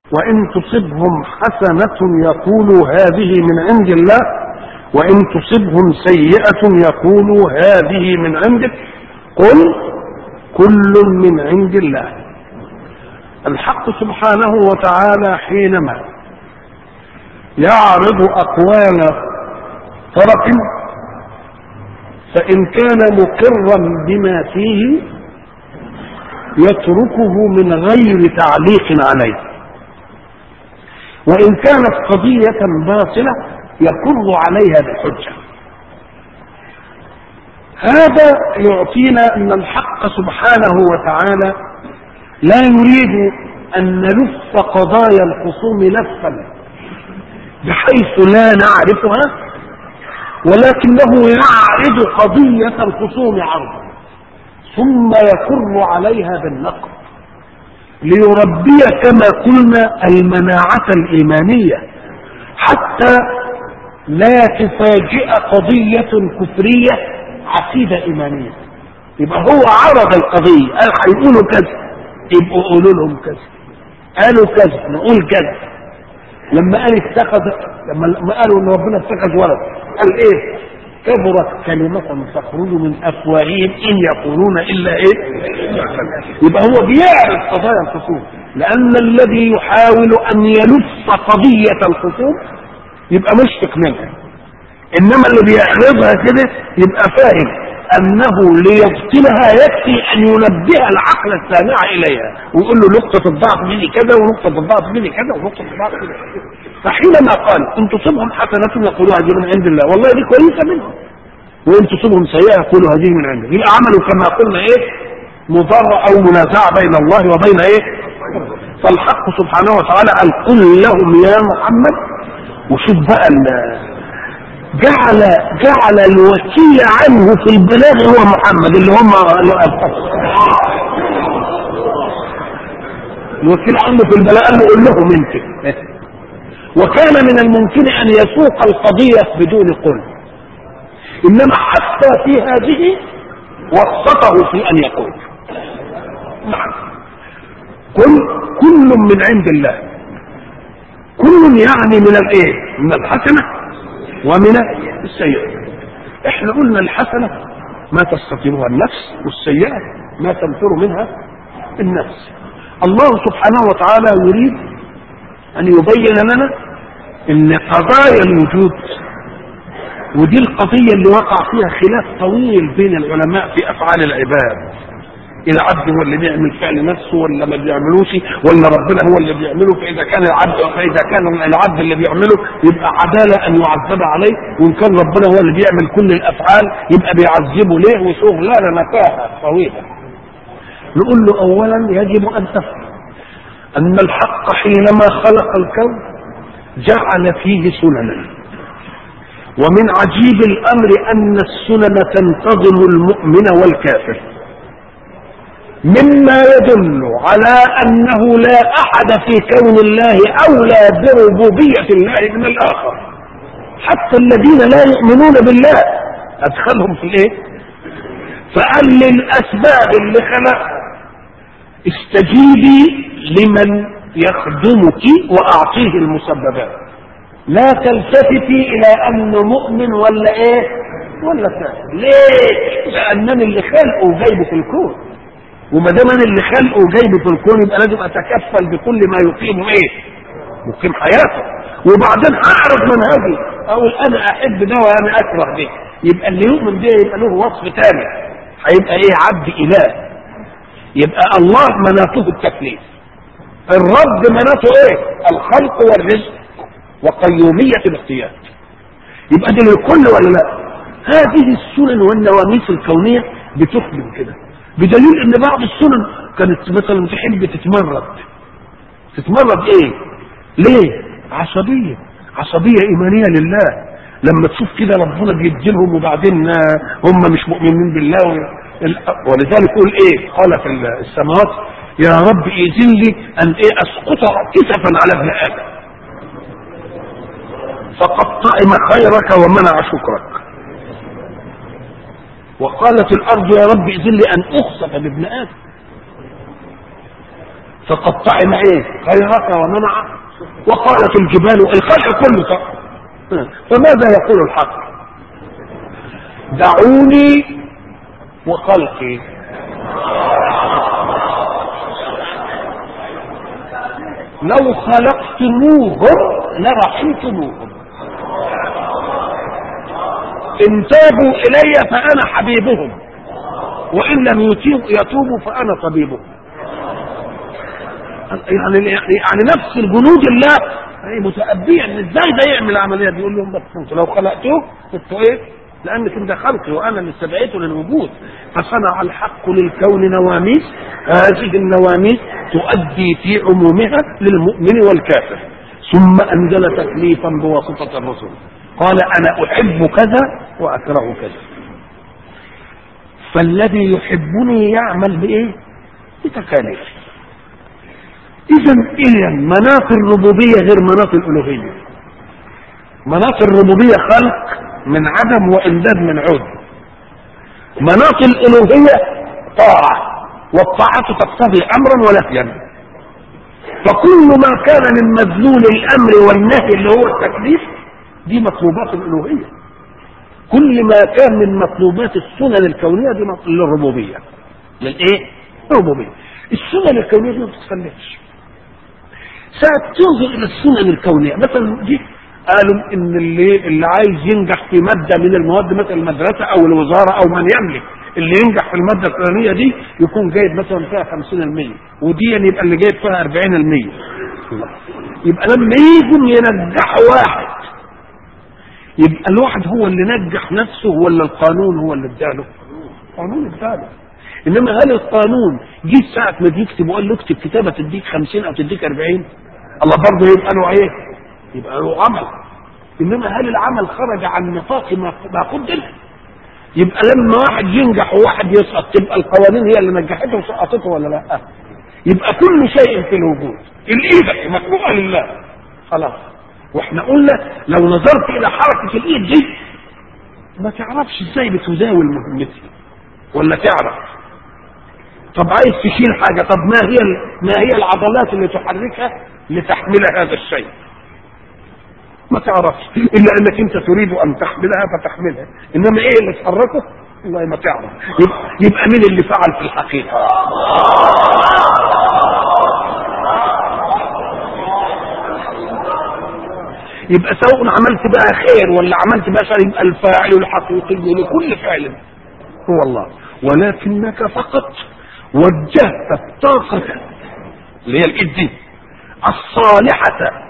وإن تصبهم حسنة يقولوا هذه من عند الله وإن تصبهم سيئة يقولوا هذه من عندك قل كل من عند الله الحق سبحانه وتعالى حينما يعرض أقوال طرف فإن كان مقرا بما فيه يتركه من غير تعليق عليه وإن كانت قضية باطلة يقر عليها بالحجة هذا يعطينا أن الحق سبحانه وتعالى لا يريد أن نلف قضايا الخصوم لفا بحيث لا نعرفها ولكنه يعرض قضية الخصوم عرضا ثم يقر عليها بالنقد ليربي كما قلنا المناعة الإيمانية حتى لا تفاجئ قضية كفرية عقيدة إيمانية يبقى هو عرض القضية قال هيقولوا كذا يبقوا قولوا لهم كذا قالوا كذا نقول كذا لما قال اتخذ لما قالوا ان ربنا اتخذ ولد قال ايه كبرت كلمة تخرج من افواههم ان يقولون الا ايه يبقى هو بيعرف قضايا الخصوم لان الذي يحاول ان يلف قضية الخصوم يبقى مشفق منها انما اللي بيعرضها كده يبقى فاهم انه ليبطلها يكفي ان ينبه العقل السامع اليها ويقول له نقطة الضعف مني كذا ونقطة الضعف مني كذا ونقطة الضعف مني كذا فحينما قال ان تصبهم حسنة يقولوا هذه من عند الله والله دي كويسة منهم وان تصبهم سيئة يقولوا هذه من عند الله يبقى عملوا كما قلنا ايه مضارة او منازعة بين الله وبين ايه فالحق سبحانه وتعالى قال قل لهم يا محمد وشوف بقى جعل جعل الوكيل عنه في البلاغ هو محمد اللي هم الوكيل عنه في البلاغ قال له قول لهم انت وكان من الممكن ان يسوق القضية بدون قل انما حتى في هذه وسطه في ان يقول نعم قل كل من عند الله كل يعني من الايه من الحسنه ومن السيئة احنا قلنا الحسنة ما تستطيعها النفس والسيئة ما تنفر منها النفس الله سبحانه وتعالى يريد ان يبين لنا ان قضايا الوجود ودي القضية اللي وقع فيها خلاف طويل بين العلماء في افعال العباد العبد هو اللي بيعمل فعل نفسه ولا ما بيعملوش ولا ربنا هو اللي بيعمله فاذا كان العبد فاذا كان العبد اللي بيعمله يبقى عداله ان يعذب عليه وان كان ربنا هو اللي بيعمل كل الافعال يبقى بيعذبه ليه وشغلانه نكاهه طويله نقول له اولا يجب ان تفهم ان الحق حينما خلق الكون جعل فيه سننا ومن عجيب الامر ان السنن تنتظم المؤمن والكافر مما يدل على انه لا احد في كون الله اولى بربوبيه الله من الاخر حتى الذين لا يؤمنون بالله ادخلهم في الايه فقال للاسباب اللي خلقها استجيبي لمن يخدمك واعطيه المسببات لا تلتفتي الى انه مؤمن ولا ايه ولا كافر ليه لانني اللي خلقه وجايبه في الكون وما دام انا اللي خلقه وجايبه في الكون يبقى لازم اتكفل بكل ما يقيم ايه؟ يقيم حياته وبعدين هعرف منهجي اقول انا احب ده وانا اكره ده يبقى اللي يؤمن به يبقى له وصف تاني هيبقى ايه عبد اله يبقى الله مناته التكليف الرب مناته ايه؟ الخلق والرزق وقيومية الاختيار يبقى دي للكل ولا لا؟ هذه السنن والنواميس الكونية بتخدم كده بدليل ان بعض السنن كانت مثلا تحب تتمرد تتمرد ايه ليه عصبية عصبية ايمانية لله لما تشوف كده ربنا بيديلهم وبعدين هم مش مؤمنين بالله ولذلك يقول ايه قال في السماوات يا رب اذن لي ان ايه اسقط كسفا على ابن ادم فقد طعم خيرك ومنع شكرك وقالت الارض يا رب اذن لي ان اخسف بابن ادم فقطعنا ايه خيرك ومنع وقالت الجبال الخلق كله طبعا. فماذا يقول الحق دعوني وخلقي لو خلقتموهم لرحمتموهم ان تابوا الي فانا حبيبهم وان لم يتوبوا فانا طبيبهم يعني يعني نفس الجنود الله متأبية ان ازاي ده يعمل العمليه دي يقول لهم بس انتوا لو خلقتوه انتوا ايه؟ لانك انت خلقي وانا اللي استدعيته للوجود فصنع الحق للكون نواميس هذه النواميس تؤدي في عمومها للمؤمن والكافر ثم انزل تكليفا بواسطه الرسل قال انا احب كذا واكره كذا فالذي يحبني يعمل بايه؟ بتكاليف اذا اذا مناط الربوبيه غير مناط الالوهيه مناط الربوبيه خلق من عدم وامداد من عود مناط الالوهيه طاعه والطاعه تقتضي امرا ونهيا فكل ما كان من مدلول الامر والنهي اللي هو التكليف دي مطلوبات الالوهيه كل ما كان من مطلوبات السنن الكونيه دي مطلوب للربوبيه للايه؟ الربوبيه السنن الكونيه دي ما بتتخلفش ساعة تنظر إلى السنن الكونية مثلا دي قالوا إن اللي اللي عايز ينجح في مادة من المواد مثلا المدرسة أو الوزارة أو من يملك اللي ينجح في المادة الفلانية دي يكون جايب مثلا فيها 50% ودي يبقى اللي جايب فيها 40% يبقى لما يجوا ينجحوا واحد يبقى الواحد هو اللي نجح نفسه ولا القانون هو اللي اداله؟ القانون اداله انما هل القانون جه ساعه ما يكتب وقال له اكتب كتابه تديك 50 او تديك 40 الله برضه يبقى له ايه؟ يبقى له عمل انما هل العمل خرج عن نطاق ما ما قدر؟ يبقى لما واحد ينجح وواحد يسقط تبقى القوانين هي اللي نجحته وسقطته ولا لا؟ يبقى كل شيء في الوجود الايد مخلوقه لله خلاص واحنا قلنا لو نظرت الى حركه الايد دي ما تعرفش ازاي بتزاول مهمتها ولا تعرف طب عايز تشيل حاجة طب ما هي ما هي العضلات اللي تحركها لتحمل هذا الشيء ما تعرفش إلا أنك أنت تريد أن تحملها فتحملها إنما إيه اللي تحركه والله ما تعرف يبقى, يبقى مين اللي فعل في الحقيقة يبقى سواء عملت بقى خير ولا عملت بقى شر يبقى الفاعل الحقيقي لكل فعل هو الله ولكنك فقط وجهت الطاقة اللي هي الإيد دي الصالحة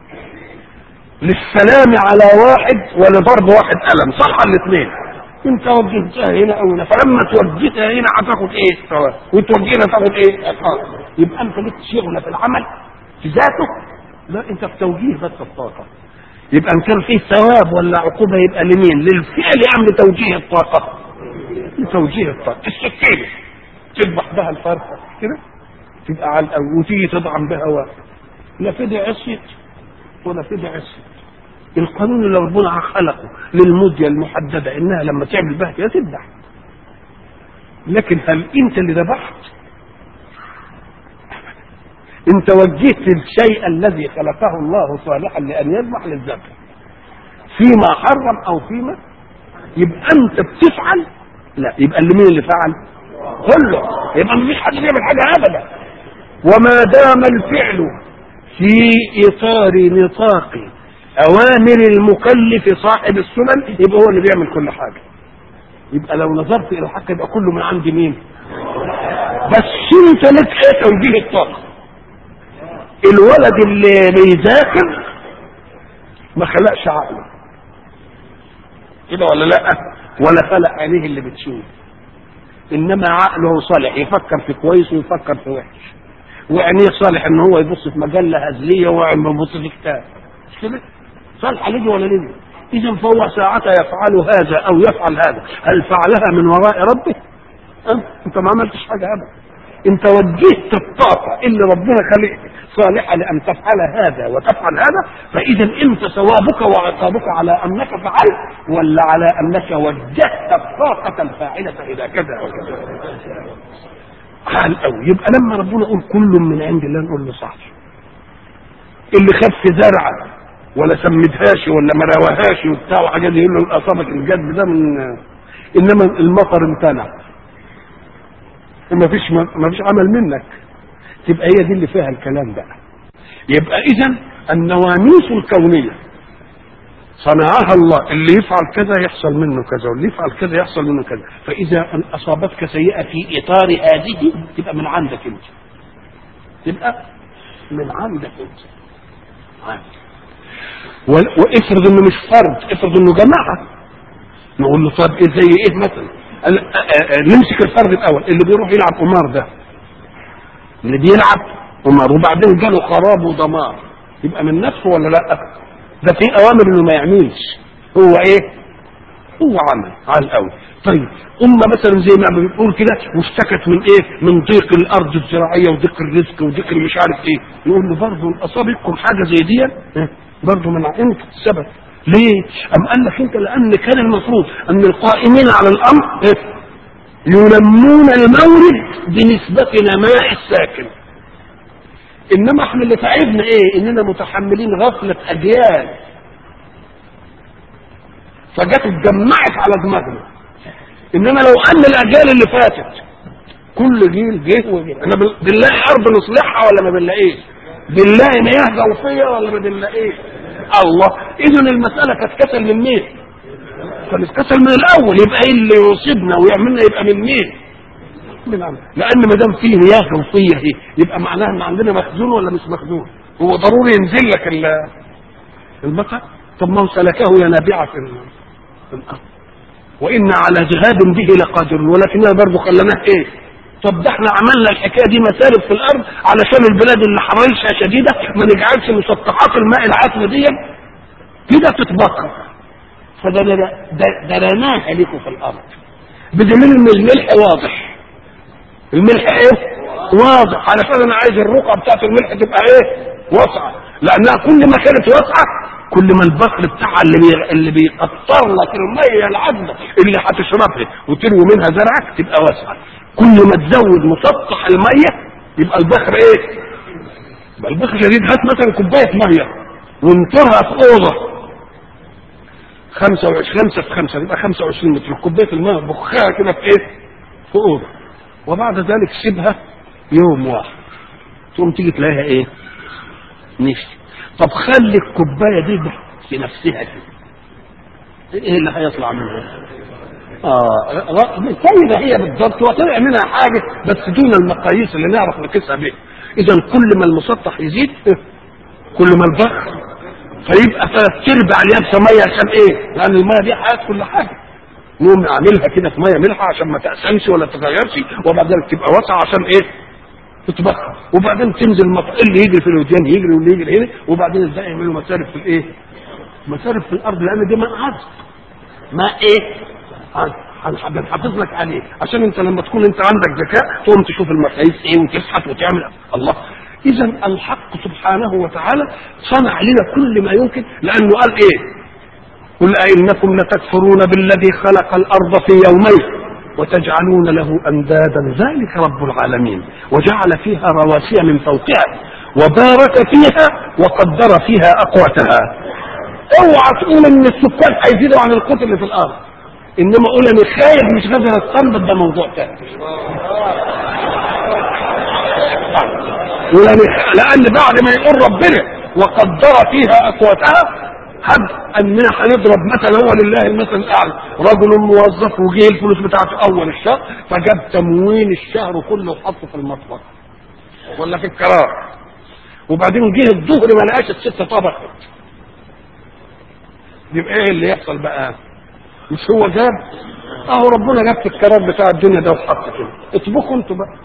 للسلام على واحد ولضرب واحد ألم صح الاثنين انت وجهتها هنا او هنا فلما توجهتها هنا هتاخد ايه ثواب وتوجهها تاخد ايه عقاب يبقى انت ليك شغله في العمل في ذاته لا انت في توجيه بس الطاقه يبقى ان كان فيه ثواب ولا عقوبه يبقى لمين للفعل ام لتوجيه الطاقه لتوجيه الطاقه السكينه تذبح بها الفرخه كده تبقى على الأول وتيجي تطعم بها واحد لا فدي عصيت ولا فدي عصيت القانون اللي ربنا خلقه للمدة المحددة انها لما تعمل بها كده تذبح لكن هل انت اللي ذبحت انت وجهت الشيء الذي خلقه الله صالحا لان يذبح للذبح فيما حرم او فيما يبقى انت بتفعل لا يبقى اللي مين اللي فعل كله يبقى مفيش حد يعمل حاجه ابدا وما دام الفعل في اطار نطاق اوامر المكلف صاحب السنن يبقى هو اللي بيعمل كل حاجه يبقى لو نظرت الى الحق يبقى كله من عند مين بس انت لك ايه توجيه الطاقه الولد اللي بيذاكر ما خلقش عقله كده ولا لا ولا خلق عينيه اللي بتشوف انما عقله صالح يفكر في كويس ويفكر في وحش وعينيه صالح ان هو يبص في مجله هزليه وعين يبص في كتاب مش كده صالح لدي ولا لدي اذا فهو ساعتها يفعل هذا او يفعل هذا هل فعلها من وراء ربه أه؟ انت ما عملتش حاجه ابدا انت وجهت الطاقه اللي ربنا خلق صالحه لان تفعل هذا وتفعل هذا فاذا انت ثوابك وعقابك على انك فعلت ولا على انك وجهت الطاقه الفاعله الى كذا وكذا عال قوي يبقى لما ربنا يقول كل من عند الله نقول له صح اللي خد في زرعه ولا سمدهاش ولا ما رواهاش وبتاع وحاجات دي يقول له اصابك الجد ده من انما المطر امتنع وما فيش ما فيش عمل منك تبقى هي دي اللي فيها الكلام بقى يبقى اذا النواميس الكونيه صنعها الله اللي يفعل كذا يحصل منه كذا واللي يفعل كذا يحصل منه كذا فاذا اصابتك سيئه في اطار هذه تبقى من عندك انت تبقى من عندك انت عندك. وافرض انه مش فرد افرض انه جماعه نقول له طب ايه زي ايه مثلا نمسك الفرد الاول اللي بيروح يلعب قمار ده اللي بيلعب قمار وبعدين جاله خراب ودمار يبقى من نفسه ولا لا ده في اوامر انه ما يعملش هو ايه هو عمل على الاول طيب أمة مثلا زي ما بنقول كده واشتكت من ايه من ضيق الارض الزراعيه وضيق الرزق وضيق مش عارف ايه نقول له برضه اصابتكم حاجه زي دي برضه من انت السبب ليه؟ أم قال لك أنت لأن كان المفروض أن القائمين على الأمر ينمون المورد بنسبة نماء الساكن. إنما إحنا اللي تعبنا إيه؟ إننا متحملين غفلة أجيال. فجت اتجمعت على دماغنا. إنما لو أن الأجيال اللي فاتت كل جيل جه وجه أنا بنلاقي أرض نصلحها ولا ما بنلاقيش؟ بنلاقي مياه جوفية ولا ما بنلاقيش؟ الله اذا المساله كانت كسل من مين كانت كسل من الاول يبقى ايه اللي يصيبنا ويعملنا يبقى من مين من عم. لان ما دام فيه مياه جوفيه هي يبقى معناها ان عندنا مخزون ولا مش مخزون هو ضروري ينزل لك المطر طب ما هو سلكه ينابيع في الارض وان على ذهاب به لقادر ولكننا برضه خلناه ايه طب ده احنا عملنا الحكايه دي مسارب في الارض علشان البلاد اللي حرارتها شديده ما نجعلش مسطحات الماء العاتمه دي كده تتبخر فدرناها لكم في الارض بدليل ان الملح واضح الملح ايه؟ واضح علشان انا عايز الرقعه بتاعت الملح تبقى ايه؟ واسعه لانها كل ما كانت واسعه كل ما البخر بتاعها اللي بي... اللي بيقطر لك الميه العذبه اللي هتشربها وتروي منها زرعك تبقى واسعه كل ما تزود مسطح الميه يبقى البخر ايه؟ يبقى البخر شديد هات مثلا كوبايه ميه وانطرها في اوضه 25 5 في 5 يبقى 25 متر كوبايه الميه بخها كده في ايه؟ في اوضه وبعد ذلك سيبها يوم واحد تقوم تيجي تلاقيها ايه؟ نشف طب خلي الكوبايه دي في نفسها كده ايه اللي هيطلع منها؟ اه زي ما هي بالضبط وطلع منها حاجه بس دون المقاييس اللي نعرف نقيسها بها اذا كل ما المسطح يزيد كل ما البخر فيبقى ثلاث ارباع اليابسه ميه عشان ايه؟ لان الميه دي حياه كل حاجه نقوم نعملها كده في ميه ملحه عشان ما تقسمش ولا تتغيرش وبعدين تبقى واسعه عشان ايه؟ تتبخر وبعدين تنزل مط... اللي يجري في الوديان يجري واللي يجري هنا وبعدين ازاي يعملوا مسارب في الايه؟ مسارب في الارض لان دي ماء عذب ماء ايه؟ بنحافظ لك عليه عشان انت لما تكون انت عندك ذكاء تقوم تشوف المقاييس ايه وتبحث وتعمل الله اذا الحق سبحانه وتعالى صنع لنا كل ما يمكن لانه قال ايه قل أئنكم لتكفرون بالذي خلق الأرض في يومين وتجعلون له أندادا ذلك رب العالمين وجعل فيها رواسي من فوقها وبارك فيها وقدر فيها أقوتها اوعى تقول ان السكان هيزيدوا عن القوت اللي في الارض انما اقول انا خايف مش قادر استنبط ده موضوع تاني لان بعد ما يقول ربنا وقدر فيها اقواتها هب اننا هنضرب مثلا هو لله المثل الاعلى رجل موظف وجه الفلوس بتاعته اول الشهر فجاب تموين الشهر كله وحطه في المطبخ ولا في الكرار وبعدين جه الظهر ما لقاش الست طبخت يبقى ايه اللي يحصل بقى مش هو جاب اهو ربنا جاب في الكرار بتاع الدنيا ده وحط كده اطبخوا انتوا بقى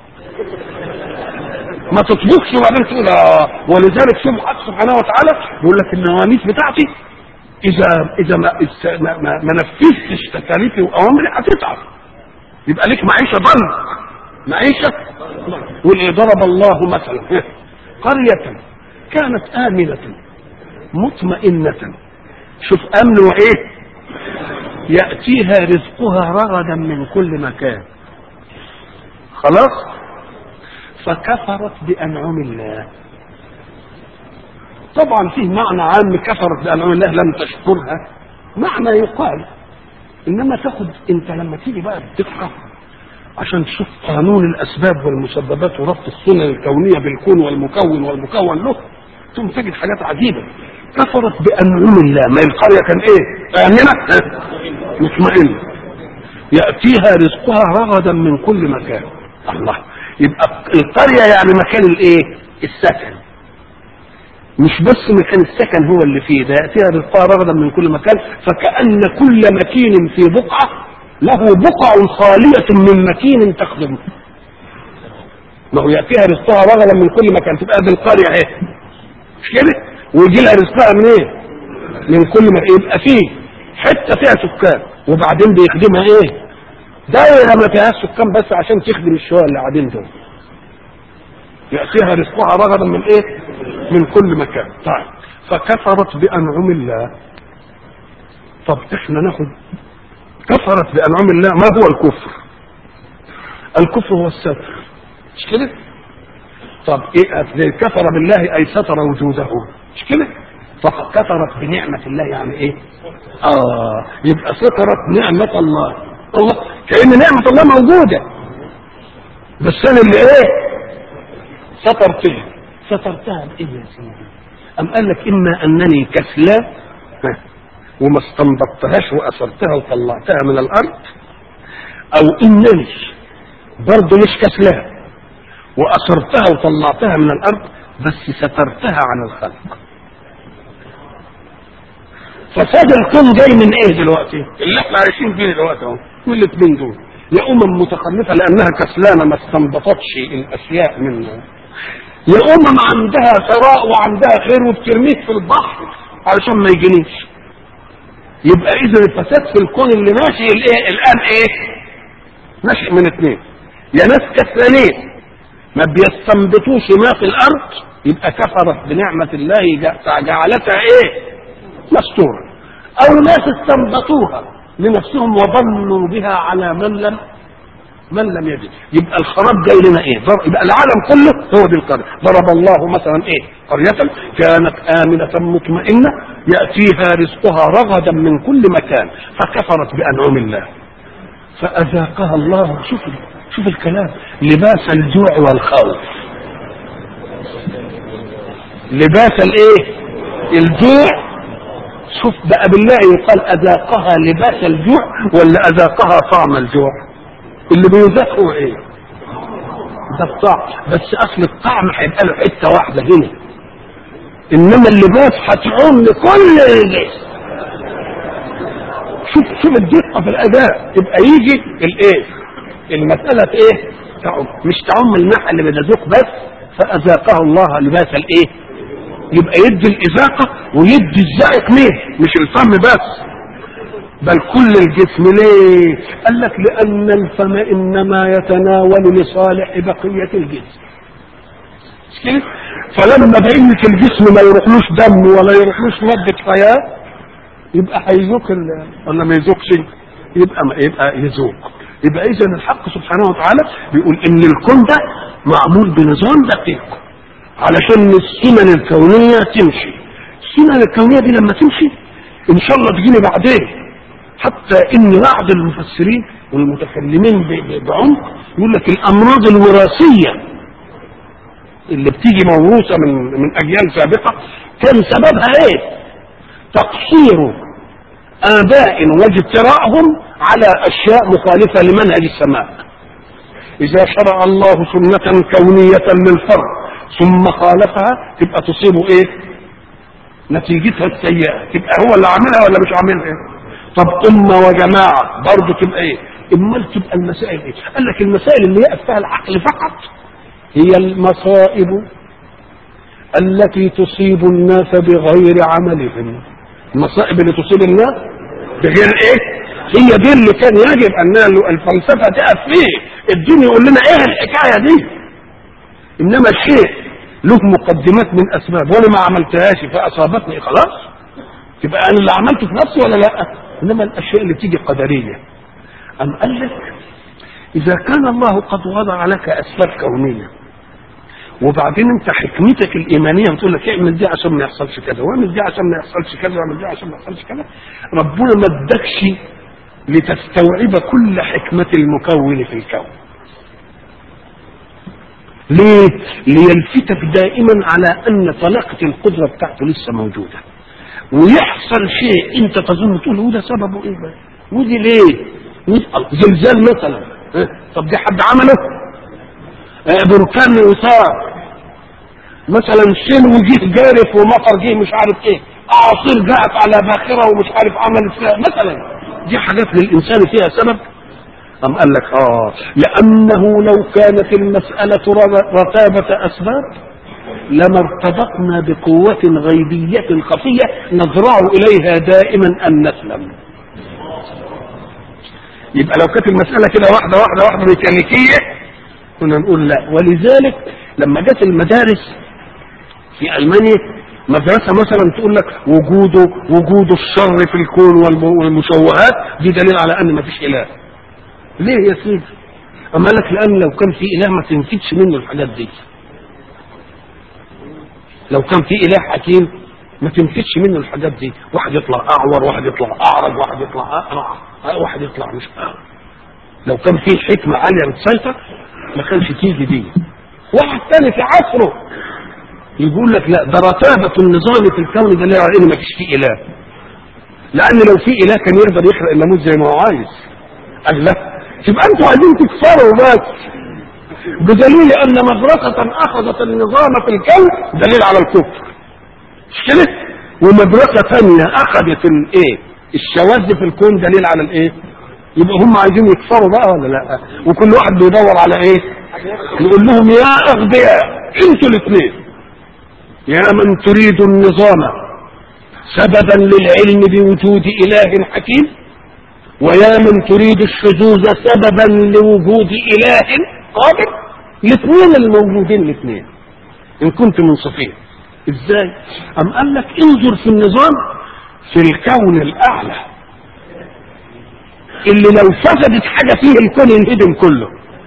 ما تطبخش وبعدين تقول اه ولذلك شوف الحق سبحانه وتعالى بيقول لك النواميس بتاعتي اذا اذا ما ما, ما, ما نفذتش تكاليفي واوامري هتتعب يبقى ليك معيشه ضنك معيشه واللي ضرب الله مثلا قريه كانت امنه مطمئنه شوف امن وايه ياتيها رزقها رغدا من كل مكان خلاص فكفرت بانعم الله طبعا فيه معنى عام كفرت بانعم الله لم تشكرها معنى يقال انما تاخد انت لما تيجي بقى الدقه عشان تشوف قانون الاسباب والمسببات وربط السنن الكونيه بالكون والمكون والمكون له ثم تجد حاجات عجيبه كفرت بانعم الله ما القريه كان ايه؟ امنه مطمئنه ياتيها رزقها رغدا من كل مكان الله يبقى القريه يعني مكان الايه؟ السكن مش بس مكان السكن هو اللي فيه ده ياتيها رزقها رغدا من كل مكان فكأن كل مكين في بقعة له بقع خالية من مكين تخدمه ما هو يأتيها رزقها رغدا من كل مكان تبقى دي القرية ايه مش كده ويجي لها رزقها من ايه من كل مكان يبقى فيه حتة فيها سكان وبعدين بيخدمها ايه دايرة ما فيهاش سكان بس عشان تخدم الشوية اللي قاعدين دول يأتيها رزقها رغدا من ايه من كل مكان طيب فكفرت بأنعم الله طب احنا ناخد كفرت بأنعم الله ما هو الكفر الكفر هو الستر مش كده طب ايه كفر بالله اي ستر وجوده مش كده فقد كفرت بنعمة الله يعني ايه اه يبقى سترت نعمة الله الله كأن نعمة الله موجودة بس انا اللي ايه سترتها سترتها بايه يا سيدي ام قال لك اما انني كسلان وما استنبطتهاش واثرتها وطلعتها من الارض او انني برضه مش كسلان واثرتها وطلعتها من الارض بس سترتها عن الخلق فساد الكون جاي من ايه دلوقتي اللي احنا عايشين فيه دلوقتي اهو من الاثنين دول يا امم متخلفه لانها كسلانه ما استنبطتش الاشياء منه يا امم عندها ثراء وعندها خير وبترميه في البحر علشان ما يجنيش يبقى اذا الفساد في الكون اللي ماشي الايه الان ايه ماشي من اثنين يا ناس كسلانين ما بيستنبطوش ما في الارض يبقى كفرت بنعمه الله جعلتها ايه مستورة او ناس استنبطوها لنفسهم وظنوا بها على من لم من لم يجد يبقى الخراب جاي لنا ايه ضرب يبقى العالم كله هو دي القرية ضرب الله مثلا ايه قرية كانت آمنة مطمئنة يأتيها رزقها رغدا من كل مكان فكفرت بأنعم الله فأذاقها الله شوف شوف الكلام لباس الجوع والخوف لباس الايه الجوع شوف بقى بالله يقال اذاقها لباس الجوع ولا اذاقها طعم الجوع اللي بيذاق هو ايه ده الطعم بس اصل الطعم هيبقى له حته واحده هنا انما اللباس هتعوم لكل الجسم شوف شوف الدقه في الاداء يبقى يجي الايه المساله ايه تعم مش تعم الناحيه اللي بتذوق بس فاذاقها الله لباس الايه يبقى يدي الإذاقة ويدي الزائق مين مش الفم بس بل كل الجسم ليه قال لك لأن الفم إنما يتناول لصالح بقية الجسم مش كده فلما بقية الجسم ما يروحلوش دم ولا يروحلوش مادة حياة يبقى هيذوق ولا ما يذوقش يبقى ما يبقى يذوق يبقى اذا الحق سبحانه وتعالى بيقول ان الكون ده معمول بنظام دقيق علشان السنن الكونية تمشي السنن الكونية دي لما تمشي ان شاء الله تجيني بعدين حتى ان بعض المفسرين والمتكلمين بعمق يقول لك الامراض الوراثية اللي بتيجي موروثة من من اجيال سابقة كان سببها ايه تقصير اباء واجتراءهم على اشياء مخالفة لمنهج السماء اذا شرع الله سنة كونية للفرد ثم خالفها تبقى تصيبه ايه نتيجتها السيئة تبقى هو اللي عاملها ولا مش عاملها ايه طب أمة وجماعة برضه تبقى ايه امال تبقى المسائل ايه قال لك المسائل اللي يقف فيها العقل فقط هي المصائب التي تصيب الناس بغير عملهم المصائب اللي تصيب الناس بغير ايه هي دي اللي كان يجب ان الفلسفه تقف فيه الدين يقول لنا ايه الحكايه دي انما الشيء له مقدمات من اسباب وانا ما عملتهاش فاصابتني خلاص تبقى انا اللي عملته في نفسي ولا لا انما الاشياء اللي تيجي قدريه ام قال لك اذا كان الله قد وضع لك اسباب كونيه وبعدين انت حكمتك الايمانيه بتقول لك اعمل دي عشان ما يحصلش كذا واعمل دي عشان ما يحصلش كذا واعمل دي عشان ما يحصلش كذا ربنا ما ادكش لتستوعب كل حكمه المكون في الكون ليه؟ ليلفتك دائما على ان طلاقه القدره بتاعته لسه موجوده ويحصل شيء انت تظن تقول هو ده سببه ايه بقى؟ ودي ليه؟ ودي زلزال مثلا اه؟ طب دي حد عمله؟ اه بركان وصار مثلا سيل وجيه جارف ومطر جه مش عارف ايه اعاصير جاءت على باخره ومش عارف عملت فيها مثلا دي حاجات للانسان فيها سبب أم قال لك آه لأنه لو كانت المسألة رتابة أسباب لما ارتبطنا بقوة غيبية خفية نزرع إليها دائما أن نسلم يبقى لو كانت المسألة كده واحدة واحدة واحدة ميكانيكية كنا نقول لا ولذلك لما جت المدارس في ألمانيا مدرسة مثلا تقول لك وجوده وجود الشر في الكون والمشوهات دي دليل على أن ما فيش إله ليه يا سيدي؟ أما لك لأن لو كان في إله ما تنفدش منه الحاجات دي. لو كان في إله حكيم ما تنفدش منه الحاجات دي، واحد يطلع أعور، واحد يطلع أعرج، واحد يطلع أقرع، واحد يطلع مش أعرج. لو كان في حكمة عالية بتسيطر ما كانش تيجي دي. واحد تاني في عصره يقول لك لا ده رتابة النظام في الكون ده لا إن ما فيش فيه إله. لأن لو في إله كان يقدر يخلق الناموس زي ما هو عايز. قال لا تبقى انتوا عايزين تكسروا بس بدليل ان مدرسة اخذت النظام في الكون دليل على الكفر مش كده ومدرسة ثانية اخذت الايه الشواذ في الكون دليل على الايه يبقى هم عايزين يكفروا بقى ولا لا وكل واحد بيدور على ايه نقول لهم يا اغبياء انتوا الاثنين يا من تريد النظام سببا للعلم بوجود اله حكيم ويا من تريد الشذوذ سببا لوجود اله قادر الاثنين الموجودين الاثنين ان كنت منصفين ازاي ام قال لك انظر في النظام في الكون الاعلى اللي لو فسدت حاجه فيه الكون ينهدم كله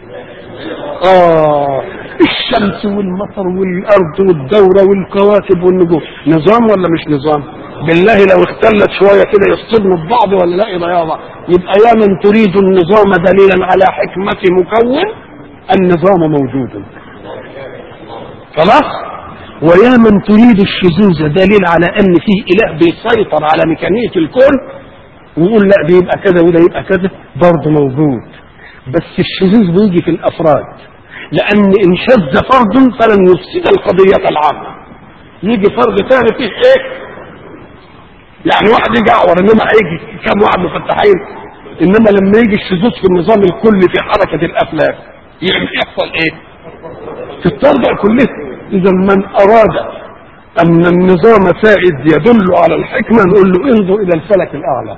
اه الشمس والمطر والارض والدوره والكواكب والنجوم نظام ولا مش نظام بالله لو اختلت شويه كده يصطدموا ببعض ولا لا يبقى بعض يبقى يا من تريد النظام دليلا على حكمه مكون النظام موجود خلاص ويا من تريد الشذوذ دليل على ان فيه اله بيسيطر على ميكانية الكون ويقول لا ده يبقى كذا وده يبقى كذا برضه موجود بس الشذوذ بيجي في الافراد لان ان شذ فرد فلن يفسد القضية العامة يجي فرد ثاني فيه ايه يعني واحد يجي اعور انما هيجي كم واحد مفتحين انما لما يجي الشذوذ في النظام الكلي في حركة الافلاك يحصل ايه تترجع كلها اذا من اراد ان النظام سائد يدل على الحكمة نقول له انظر الى الفلك الاعلى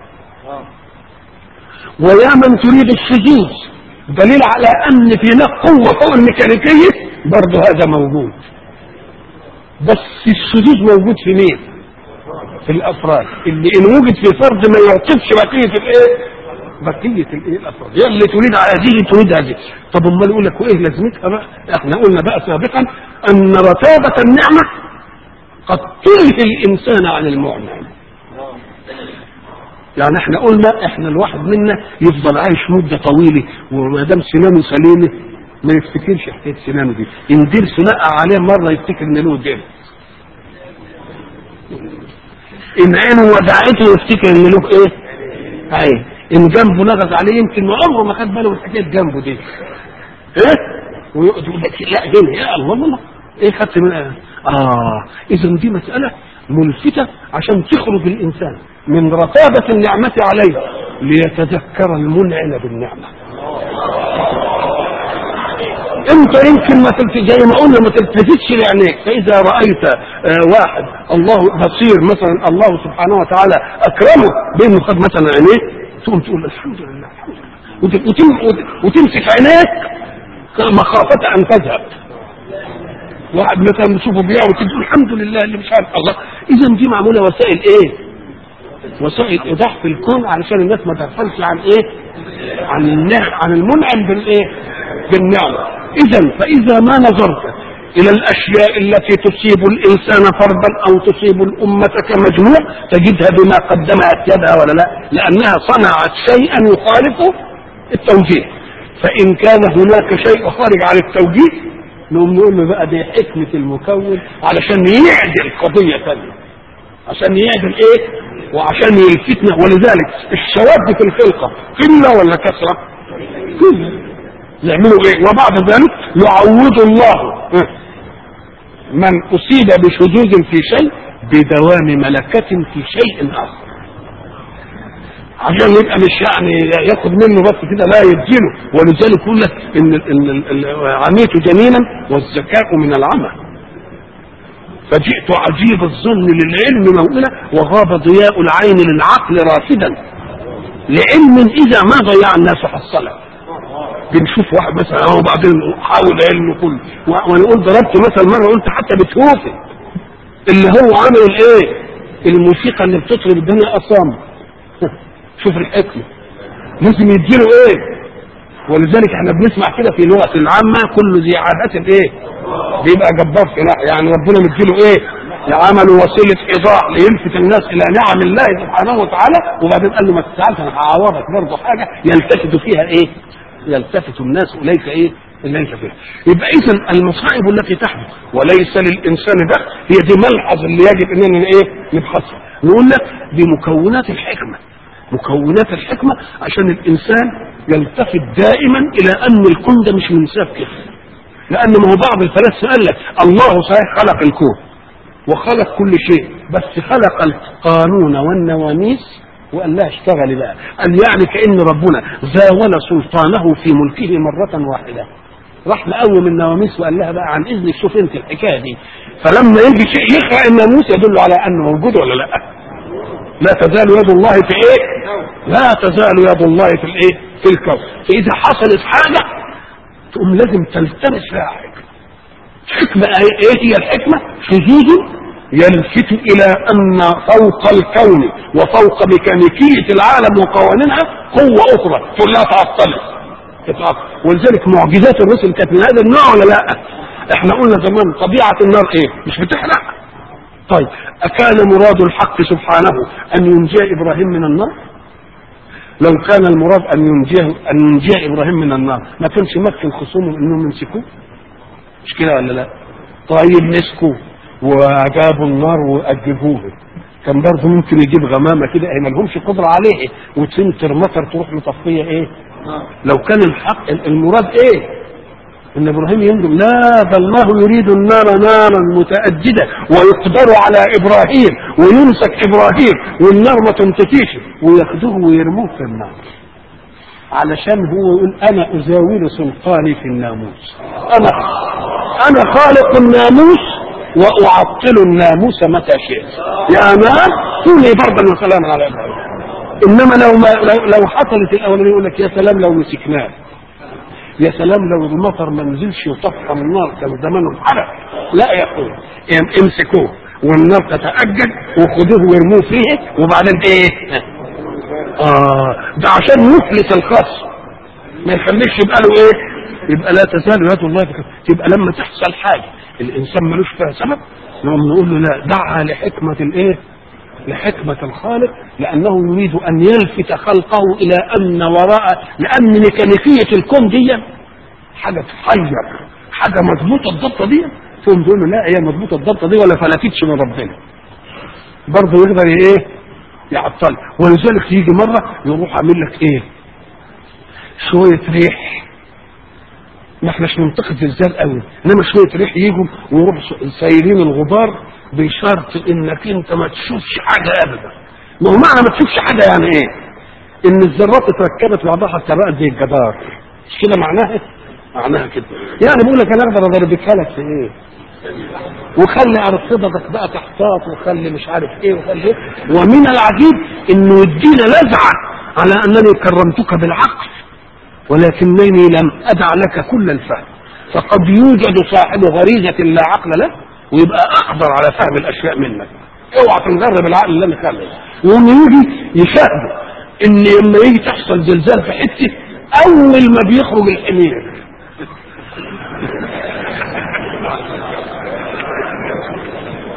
ويا من تريد الشذوذ دليل على ان في هناك قوة فوق الميكانيكية برضه هذا موجود بس الشذوذ موجود في مين في الافراد اللي ان وجد في فرد ما يعطفش بقية الايه بقية الايه الافراد هي اللي تريد هذه تريد هذه طب امال يقول لك وايه لازمتها بقى احنا قلنا بقى سابقا ان رتابة النعمة قد تلهي الانسان عن المعنى يعني احنا قلنا احنا الواحد منا يفضل عايش مدة طويلة وما دام سنانه سليمة ما يفتكرش حكاية سنانه دي ان دير سنقع عليه مرة يفتكر ان له دير ان عينه ودعته يفتكر ان له ايه عين ان جنبه نغز عليه يمكن ما عمره ما خد باله من حكايه جنبه دي ايه ويقعد يقول لك لا هنا يا الله الله ايه خدت من اه اذا دي مساله ملفتة عشان تخرج الإنسان من رتابة النعمة عليه ليتذكر المنعم بالنعمة انت يمكن ما تلت زي ما قلنا ما تلتفتش لعينيك فاذا رايت آه واحد الله بصير مثلا الله سبحانه وتعالى اكرمه بانه خد مثلا عينيه تقوم تقول الحمد لله الحمد لله وت- وتم- وتمسك عينيك مخافه ان تذهب واحد مثلا بتشوفه بيعمل تقول الحمد لله اللي مش عارف الله اذا دي معموله وسائل ايه؟ وسائل ايضاح في الكون علشان الناس ما تغفلش عن ايه؟ عن النعم عن المنعم بالايه؟ بالنعمه اذا فاذا ما نظرت الى الاشياء التي تصيب الانسان فردا او تصيب الامه كمجموع تجدها بما قدمت يدها ولا لا لانها صنعت شيئا يخالف التوجيه فان كان هناك شيء خارج عن التوجيه نقوم نقول له بقى دي حكمه المكون علشان يعدل قضيه ثانيه عشان يعدل ايه وعشان يلفتنا ولذلك الشواذ في الخلقه قله ولا كثره قله يعملوا ايه وبعد ذلك يعوض الله من اصيب بشذوذ في شيء بدوام ملكة في شيء اخر عشان يبقى مش يعني ياخد منه بس كده لا يديله ولذلك يقول لك ان ان عميت جنينا والذكاء من العمى فجئت عجيب الظن للعلم موئلا وغاب ضياء العين للعقل رافدا لعلم اذا ما ضيع الناس حصله بنشوف واحد مثلا اهو بعدين حاول علم كله وانا قلت ضربت مثل مره قلت حتى بتوفي اللي هو عامل الايه الموسيقى اللي بتطرب الدنيا اصام شوف الحكمه لازم يديله ايه ولذلك احنا بنسمع كده في لغه العامه كل ذي عادة ايه بيبقى جبار في نعم. يعني ربنا مديله ايه عمل وسيله ايضاح ليلفت الناس الى نعم الله سبحانه وتعالى وبعدين قال له ما تزعلش انا هعوضك برضه حاجه يلتفت فيها ايه يلتفت الناس اليك ايه اليك فيها يبقى اذا المصائب التي تحدث وليس للانسان ده هي دي ملحظ اللي يجب اننا ايه نبحثها نقول لك دي مكونات الحكمه مكونات الحكمه عشان الانسان يلتفت دائما الى ان الكون ده مش منساب كده لان ما هو بعض الفلاسفه قال لك الله صحيح خلق الكون وخلق كل شيء بس خلق القانون والنواميس وقال لها اشتغلي بقى قال يعني كأن ربنا زاول سلطانه في ملكه مرة واحدة راح مقوم النواميس وقال لها بقى عن اذنك شوف انت الحكايه دي فلما يجي شيء يخلق الناموس يدل على انه موجود ولا لا لا تزال يد الله في ايه لا تزال يد الله في الايه في الكون فاذا حصلت حاجه تقوم لازم تلتمس فيها حكمه حكمه ايه هي الحكمه شذوذ يلفت الى ان فوق الكون وفوق ميكانيكيه العالم وقوانينها قوه اخرى تقول لها تعطلت تتعطل ولذلك معجزات الرسل كانت من هذا النوع ولا لا؟ احنا قلنا زمان طبيعه النار ايه؟ مش بتحرق طيب اكان مراد الحق سبحانه ان ينجي ابراهيم من النار؟ لو كان المراد ان ينجيه ان ينجي ابراهيم من النار ما كانش مكن خصومه انهم يمسكوه مش كده ولا لا؟ طيب مسكوه وجابوا النار واجبوه كان برضه ممكن يجيب غمامه كده ما لهمش قدره عليه وتنتر مطر تروح مطفيه ايه؟ لو كان الحق المراد ايه؟ ان ابراهيم ينجم لا ده الله يريد النار نارا متأجدة ويقدر على ابراهيم ويمسك ابراهيم والنار ما تمتكيش وياخدوه ويرموه في النار علشان هو يقول انا ازاول سلطاني في الناموس انا انا خالق الناموس واعطل الناموس متى شئت يا نار كوني بردا وسلاما على ابراهيم انما لو ما لو, لو حصلت الاولانيه يقول لك يا سلام لو مسكناه يا سلام لو المطر ما نزلش وطفى النار كان زمانه انحرق لا يا اخويا امسكوه والنار تتأجج وخدوه وارموه فيه وبعدين ايه؟ اه ده عشان يفلت الخصم ما يخليش يبقى له ايه؟ يبقى لا تزال يد الله بك يبقى لما تحصل حاجه الانسان ملوش فيها سبب نقوم نقول له لا دعها لحكمه الايه؟ لحكمة الخالق لأنه يريد أن يلفت خلقه إلى أن وراء لأن ميكانيكية الكون دي حاجة تحير حاجة مضبوطة الضبطة دي تقوم تقول له لا هي مضبوطة الضبطة دي ولا فلتتش من ربنا برضه يقدر ايه يعطل ولذلك يجي مرة يروح عامل لك ايه شوية ريح ما احناش منطقة زلزال قوي انما شوية ريح يجوا ويروح سايرين الغبار بشرط انك انت ما تشوفش حاجة ابدا ما هو معنى ما تشوفش حاجة يعني ايه ان الذرات اتركبت بعضها اتبقت زي الجدار مش كده معناها معناها كده يعني بقول لك انا اقدر اضربك لك في ايه وخلي ارصدتك بقى تحتاط وخلي مش عارف ايه وخلي ايه ومن العجيب انه يدينا لزعه على انني كرمتك بالعقل ولكنني لم ادع لك كل الفهم فقد يوجد صاحب غريزه لا عقل له ويبقى اقدر على فهم الاشياء منك اوعى تنجرب العقل اللي انا خلي وان يجي يشاهد ان لما يجي تحصل زلزال في حته اول ما بيخرج الحمير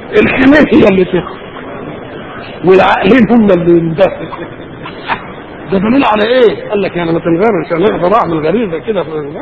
الحماية هي اللي تخف والعقلين هم اللي يندفع ده دليل على ايه؟ قال لك يعني ما تنغرش انا اقدر اعمل غريزه كده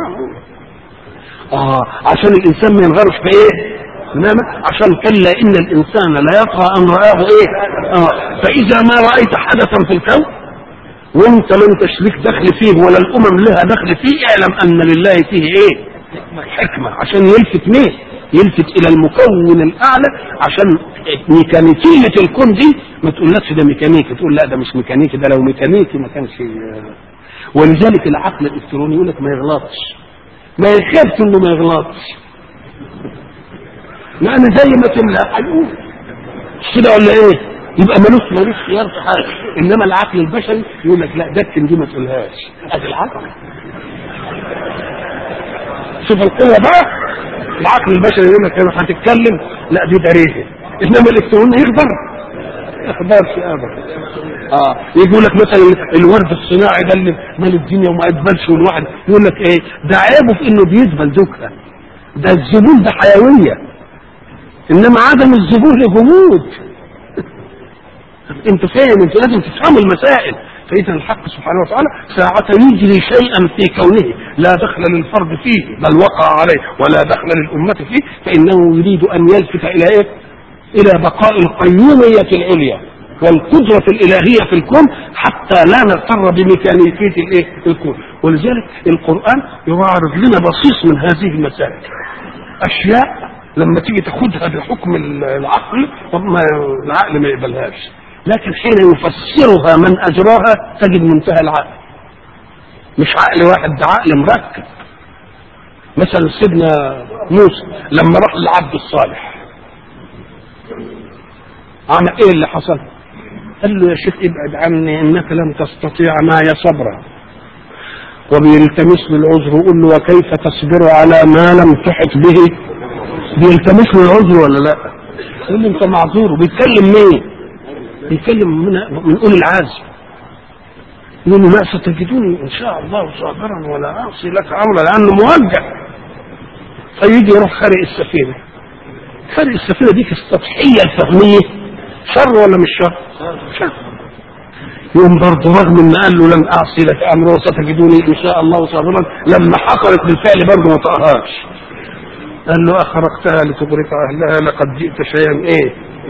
اه عشان الانسان ما ينغرش في ايه؟ انما عشان كلا ان الانسان لا يطغى ان رآه ايه؟ اه فاذا ما رايت حدثا في الكون وانت ما انتش ليك دخل فيه ولا الامم لها دخل فيه اعلم ان لله فيه ايه؟ حكمه عشان يلفت مين؟ يلفت الى المكون الاعلى عشان ميكانيكيه الكون دي ما تقولكش ده ميكانيكي تقول لا ده مش ميكانيكي ده لو ميكانيكي ما كانش ولذلك العقل الالكتروني يقول لك ما يغلطش ما يخافش انه ما يغلطش لان زي ما تملا هيقول مش كده ولا ايه؟ يبقى ملوش ملوش خيار في حاجه انما العقل البشري يقول لك لا دكن دي ما تقولهاش ادي العقل شوف القوه بقى العقل البشري يقول لك انا هتتكلم لا دي دريجه انما الالكتروني يقدر ما يقدرش ابدا اه يقول لك مثلا الورد الصناعي ده اللي مال الدنيا وما يدبلش والواحد يقول لك ايه ده عيبه في انه بيدبل دوكا ده الزبون ده حيويه انما عدم الزبون جمود انتوا فاهم انتوا لازم تفهموا المسائل فإذا الحق سبحانه وتعالى ساعة يجري شيئا في كونه لا دخل للفرد فيه بل وقع عليه ولا دخل للأمة فيه فإنه يريد أن يلفت إلى إيه؟ إلى بقاء القيومية العليا والقدرة الإلهية في الكون حتى لا نغتر بميكانيكية الإيه؟ الكون ولذلك القرآن يعرض لنا بصيص من هذه المسائل أشياء لما تيجي تاخدها بحكم العقل طب ما العقل ما يقبلهاش لكن حين يفسرها من اجراها تجد منتهى العقل مش عقل واحد ده عقل مركب مثلا سيدنا موسى لما راح للعبد الصالح عمل ايه اللي حصل قال له يا شيخ ابعد عني انك لم تستطيع معي صبرا وبيلتمس له العذر ويقول له وكيف تصبر على ما لم تحط به بيلتمس له العذر ولا لا يقول له انت معذور بيتكلم مين بيتكلم من من اولي العزم يقول له لا ستجدوني ان شاء الله صابرا ولا اعصي لك امرا لانه موجه فيجي يروح خارق السفينه خارق السفينه دي في السطحيه الفهميه شر ولا مش شر؟ شر يوم برضه رغم ان قال له لن اعصي لك امرا وستجدوني ان شاء الله صابرا لما حصلت بالفعل برضه ما طقهاش قال له اخرقتها لتغرق اهلها لقد جئت شيئا ايه؟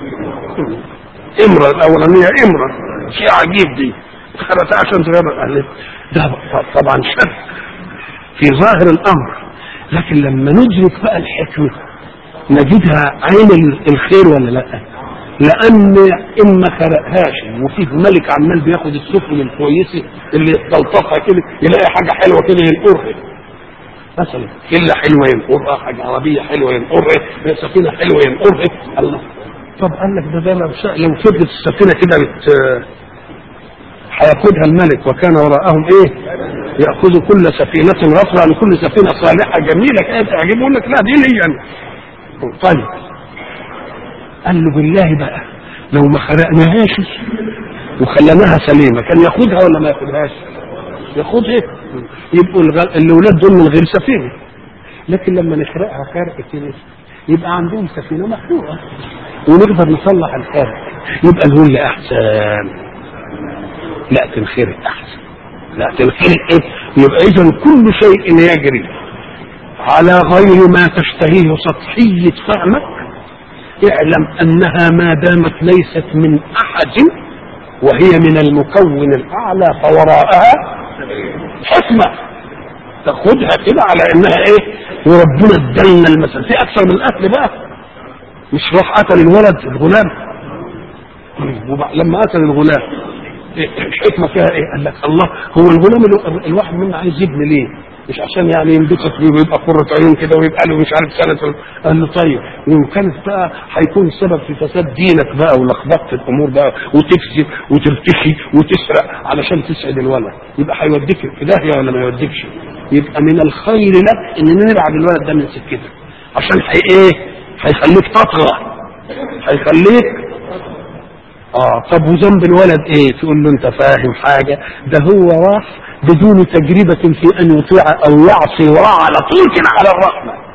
امرة الأولانية امرة شيء عجيب دي خرجت عشان تغرق أهلها ده طبعا شر في ظاهر الأمر لكن لما ندرك بقى الحكمة نجدها عين الخير ولا لا لأن إن ما خرقهاش وفيه ملك عمال بياخد السفن الكويسة اللي تلطفها كده يلاقي حاجة حلوة كده ينقرها مثلا كلة حلوة ينقرها حاجة عربية حلوة ينقرها سفينة حلوة ينقرها الله طب قال لك ده ده لو لو فضلت السفينه كده بت هياخدها الملك وكان وراءهم ايه؟ ياخذ كل سفينه غفرا عن كل سفينه صالحه جميله كانت تعجبه يقول لك لا دي لي يعني. طيب قال له بالله بقى لو ما خرقناهاش وخليناها سليمه كان ياخدها ولا ما ياخدهاش؟ ياخدها يبقوا الاولاد دول من غير سفينه لكن لما نخرقها خرق كده يبقى عندهم سفينه محروقه ونقدر نصلح الخارج يبقى نقول احسن لا تنخرق احسن لا تنخرق ايه يبقى اذا كل شيء يجري على غير ما تشتهيه سطحية فهمك اعلم انها ما دامت ليست من احد وهي من المكون الاعلى فوراءها حكمة تاخدها كده على انها ايه وربنا ادالنا المثل في اكثر من القتل بقى مش راح قتل الولد الغلام لما قتل الغلام الحكمة فيها ايه؟ قال لك الله هو الغلام الو... الواحد منا عايز يبني ليه؟ مش عشان يعني ينبسط بيه ويبقى قرة عيون كده ويبقى له مش عارف سنة قال له طيب وإن كانت بقى هيكون سبب في فساد دينك بقى ولخبطة الأمور بقى وتكذب وترتشي وتسرق علشان تسعد الولد يبقى هيوديك في داهية ولا ما يوديكش؟ يبقى من الخير لك إن نبعد الولد ده من سكتك عشان هي إيه؟ هيخليك تطغى هيخليك اه طب وذنب الولد ايه تقول له انت فاهم حاجه ده هو راح بدون تجربة في ان يطيع او يعصي وراء على طول كده على الرحمة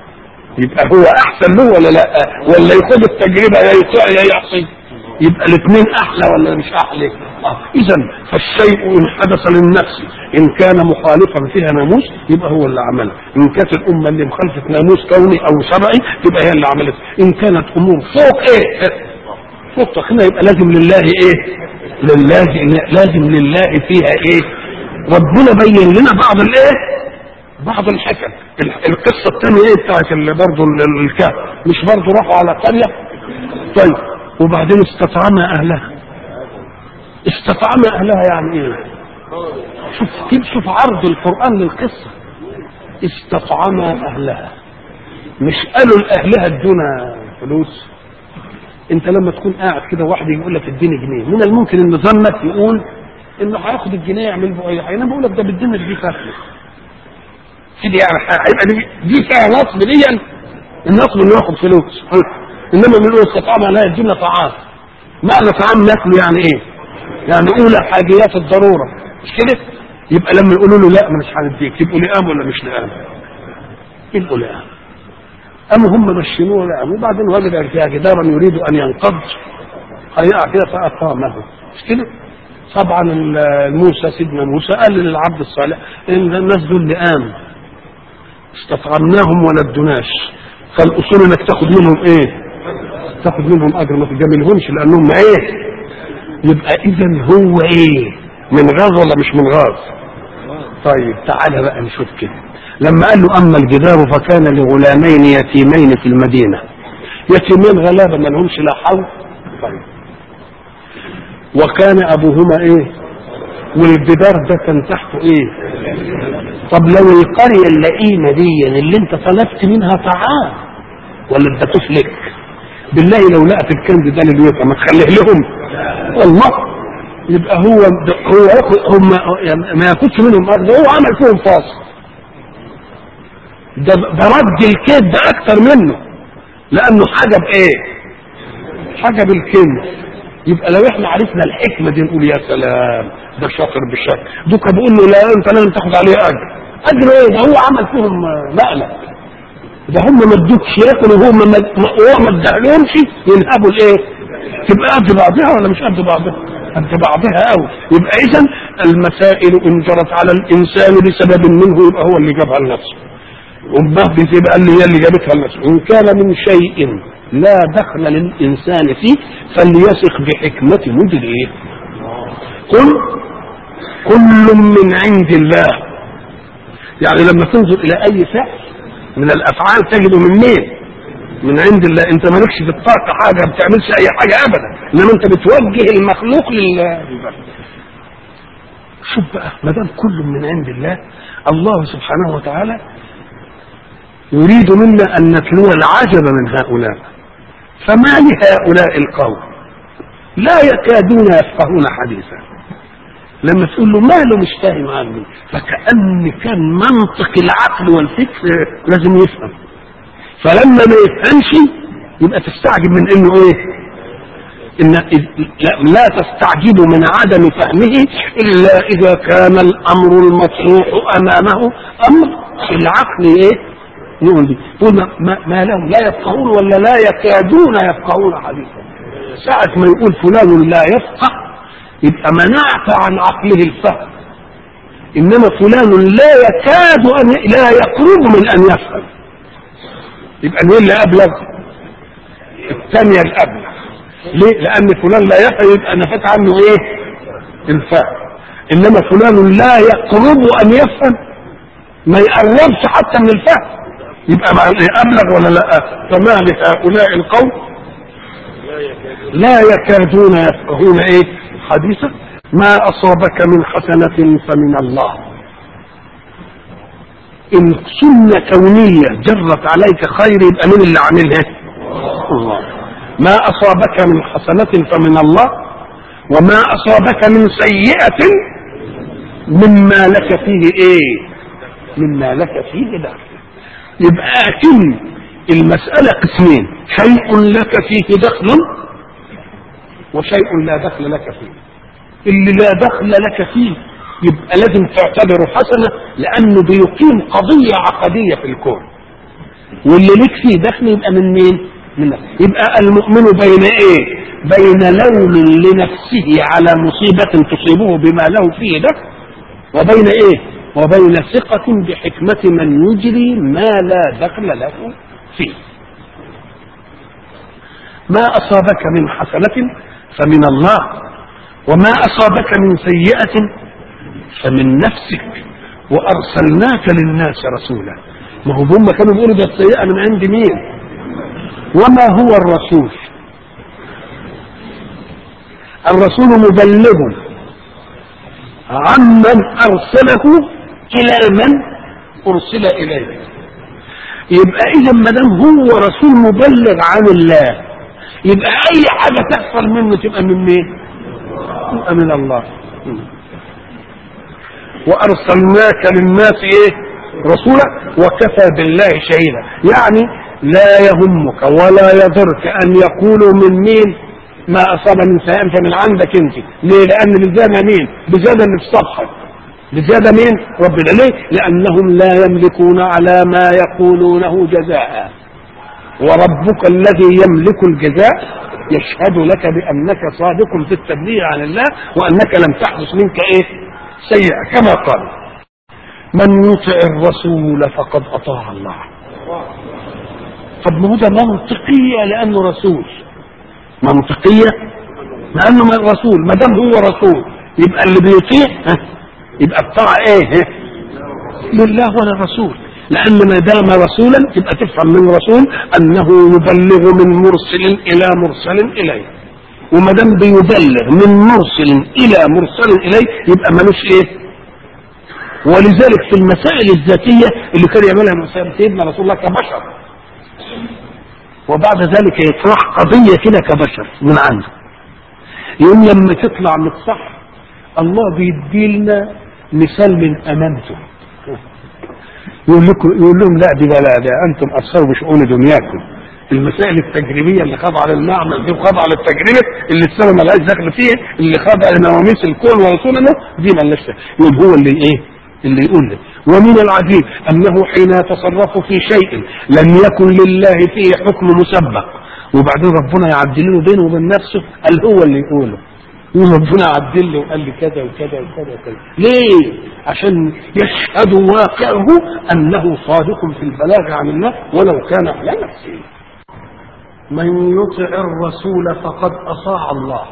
يبقى هو احسن له ولا لا ولا يخوض التجربه يا يطيع يا يعصي يبقى الاثنين احلى ولا مش احلى آه. اذا فالشيء ان حدث للنفس ان كان مخالفا فيها ناموس يبقى هو اللي عمله ان كانت الامه اللي مخالفه ناموس كوني او شرعي تبقى هي اللي عملت ان كانت امور فوق ايه فوق تقنيه يبقى لازم لله ايه لله لازم لله فيها ايه ربنا بين لنا بعض الايه بعض الحكم القصه الثانيه ايه بتاعت اللي برضه الكهف مش برضه راحوا على قريه طيب وبعدين استطعم اهلها استطعم اهلها يعني ايه شوف كيف شوف عرض القران للقصه استطعم اهلها مش قالوا لاهلها ادونا فلوس انت لما تكون قاعد كده واحد يقول لك اديني جنيه من الممكن ان ظنك يقول انه هياخد الجنيه يعمل به اي حاجه انا بقول لك ده بالدنيا دي فاكره سيدي يعني هيبقى دي, دي فيها نصب دي النصب انه ياخد فلوس انما بنقول استطعم لا يدينا طعام معنى طعام ناكله يعني ايه يعني اولى حاجيات الضروره مش كده يبقى لما يقولوا له لا مش هنديك يبقوا لئام ولا مش لئام يبقوا لئام قاموا هم مشينوه لئام وبعدين وجد فيها جدارا يريد ان ينقض هيقع كده فاقامه مش كده طبعا موسى سيدنا موسى قال للعبد الصالح ان الناس دول لئام استطعمناهم ولا ادوناش فالاصول انك تاخد منهم ايه تاخد منهم اجر ما تجاملهمش لانهم ايه يبقى اذا هو ايه من غاز ولا مش من غاز طيب تعالى بقى نشوف كده لما قال له اما الجدار فكان لغلامين يتيمين في المدينه يتيمين غلابه ما لهمش لا حول طيب وكان ابوهما ايه والجدار ده كان تحته ايه طب لو القريه اللئيمه دي اللي انت طلبت منها طعام ولا اديتوش لك بالله لو لقت الكنز ده للوقت ما تخليه لهم والله يبقى هو هو هم ما ياخدش منهم ارض هو عمل فيهم فاصل ده ده رد الكيد ده اكتر منه لانه حاجه بايه؟ حاجه بالكنز يبقى لو احنا عرفنا الحكمه دي نقول يا سلام ده شاطر بالشكل دوكا بيقول له لا انت لازم تاخد عليه اجر اجر ايه ده هو عمل فيهم مقلب ده هم ما ادوكش ياكلوا وهو ما وهو ما ادالهمش ينهبوا الايه؟ تبقى قد بعضها ولا مش قد بعضها؟ قد بعضها قوي يبقى اذا المسائل ان جرت على الانسان بسبب منه يبقى هو اللي جابها لنفسه امه بتبقى اللي هي اللي جابتها لنفسه ان كان من شيء لا دخل للانسان فيه فليثق بحكمه مجريه قل كل من عند الله يعني لما تنظر الى اي فعل من الافعال تجده من مين من عند الله انت مالكش في الطاقه حاجه ما بتعملش اي حاجه ابدا انما انت بتوجه المخلوق لله شوف بقى ما دام كل من عند الله الله سبحانه وتعالى يريد منا ان نتلو العجب من هؤلاء فما لهؤلاء القوم لا يكادون يفقهون حديثا لما تقول له ماله مش فاهم عني فكأن كان منطق العقل والفكر لازم يفهم فلما ما يفهمش يبقى تستعجب من انه ايه إن لا, لا تستعجبوا من عدم فهمه الا اذا كان الامر المطروح امامه امر العقل ايه يقول دي يقول ما, ما لهم لا يفقهون ولا لا يكادون يفقهون حديثا ساعة ما يقول فلان لا يفقه يبقى منعت عن عقله الفهم انما فلان لا يكاد ان لا يقرب من ان يفهم يبقى مين اللي ابلغ الثانيه الابلغ ليه لان فلان لا يفهم يبقى نفت عنه ايه الفهم انما فلان لا يقرب ان يفهم ما يقربش حتى من الفهم يبقى ابلغ ولا لا فما لهؤلاء القوم لا يكادون يفقهون ايه حديثا ما أصابك من حسنة فمن الله إن سنة كونية جرت عليك خير يبقى مين اللي عاملها؟ الله ما أصابك من حسنة فمن الله وما أصابك من سيئة مما لك فيه إيه؟ مما لك فيه دخل يبقى أكن المسألة قسمين شيء لك فيه دخل وشيء لا دخل لك فيه اللي لا دخل لك فيه يبقى لازم تعتبره حسنة لأنه بيقيم قضية عقدية في الكون واللي ليك فيه دخل يبقى من مين؟ من نفسه. يبقى المؤمن بين ايه؟ بين لوم لنفسه على مصيبة تصيبه بما له فيه دخل وبين ايه؟ وبين ثقة بحكمة من يجري ما لا دخل له فيه. ما أصابك من حسنة فمن الله وما أصابك من سيئة فمن نفسك وأرسلناك للناس رسولا ما هو هم كانوا بيقولوا ده السيئة من عند مين وما هو الرسول الرسول مبلغ عمن أرسله إلى من أرسل إليه يبقى إذا ما دام هو رسول مبلغ عن الله يبقى أي حاجة تحصل منه تبقى من مين؟ تبقى من الله وأرسلناك للناس إيه؟ رسولا وكفى بالله شهيدا يعني لا يهمك ولا يضرك أن يقولوا من مين ما أصاب من سيئا فمن عندك أنت ليه؟ لأن بزيادة مين؟ بزيادة اللي في صفحك بزيادة مين؟ ربنا ليه؟ لأنهم لا يملكون على ما يقولونه جزاء وربك الذي يملك الجزاء يشهد لك بأنك صادق في التبليغ عن الله وأنك لم تحدث منك إيه؟ سيئة كما قال من يطع الرسول فقد أطاع الله طب ما هو ده منطقية لأنه رسول منطقية لأنه من رسول ما دام هو رسول يبقى اللي بيطيع ها، يبقى الطاعة إيه ها؟ لله وللرسول لأن ما دام رسولا تبقى تفهم من رسول أنه يبلغ من مرسل إلى مرسل إليه وما دام بيبلغ من مرسل إلى مرسل إليه يبقى ملوش إيه ولذلك في المسائل الذاتية اللي كان يعملها سيدنا رسول الله كبشر وبعد ذلك يطرح قضية كده كبشر من عنده يوم لما تطلع من الصح الله بيدي لنا مثال من أمانته يقول لكم يقول لهم لا دي لا ده انتم اثروا بشؤون دنياكم المسائل التجريبيه اللي خاضعه للمعمل دي وخاضعه للتجربه اللي السنه ملهاش دخل فيها اللي خاضعه لنواميس الكون ورسولنا دي ملهاش دخل. يقول هو اللي ايه؟ اللي يقول لك ومن العجيب انه حين يتصرف في شيء لم يكن لله فيه حكم مسبق وبعدين ربنا يعدل له بينه وبين نفسه قال هو اللي يقوله يقول ربنا عدل له وقال لي كذا وكذا وكذا وكذا ليه؟ عشان يشهد واقعه انه صادق في البلاغ عن الله ولو كان على نفسه من يطع الرسول فقد اطاع الله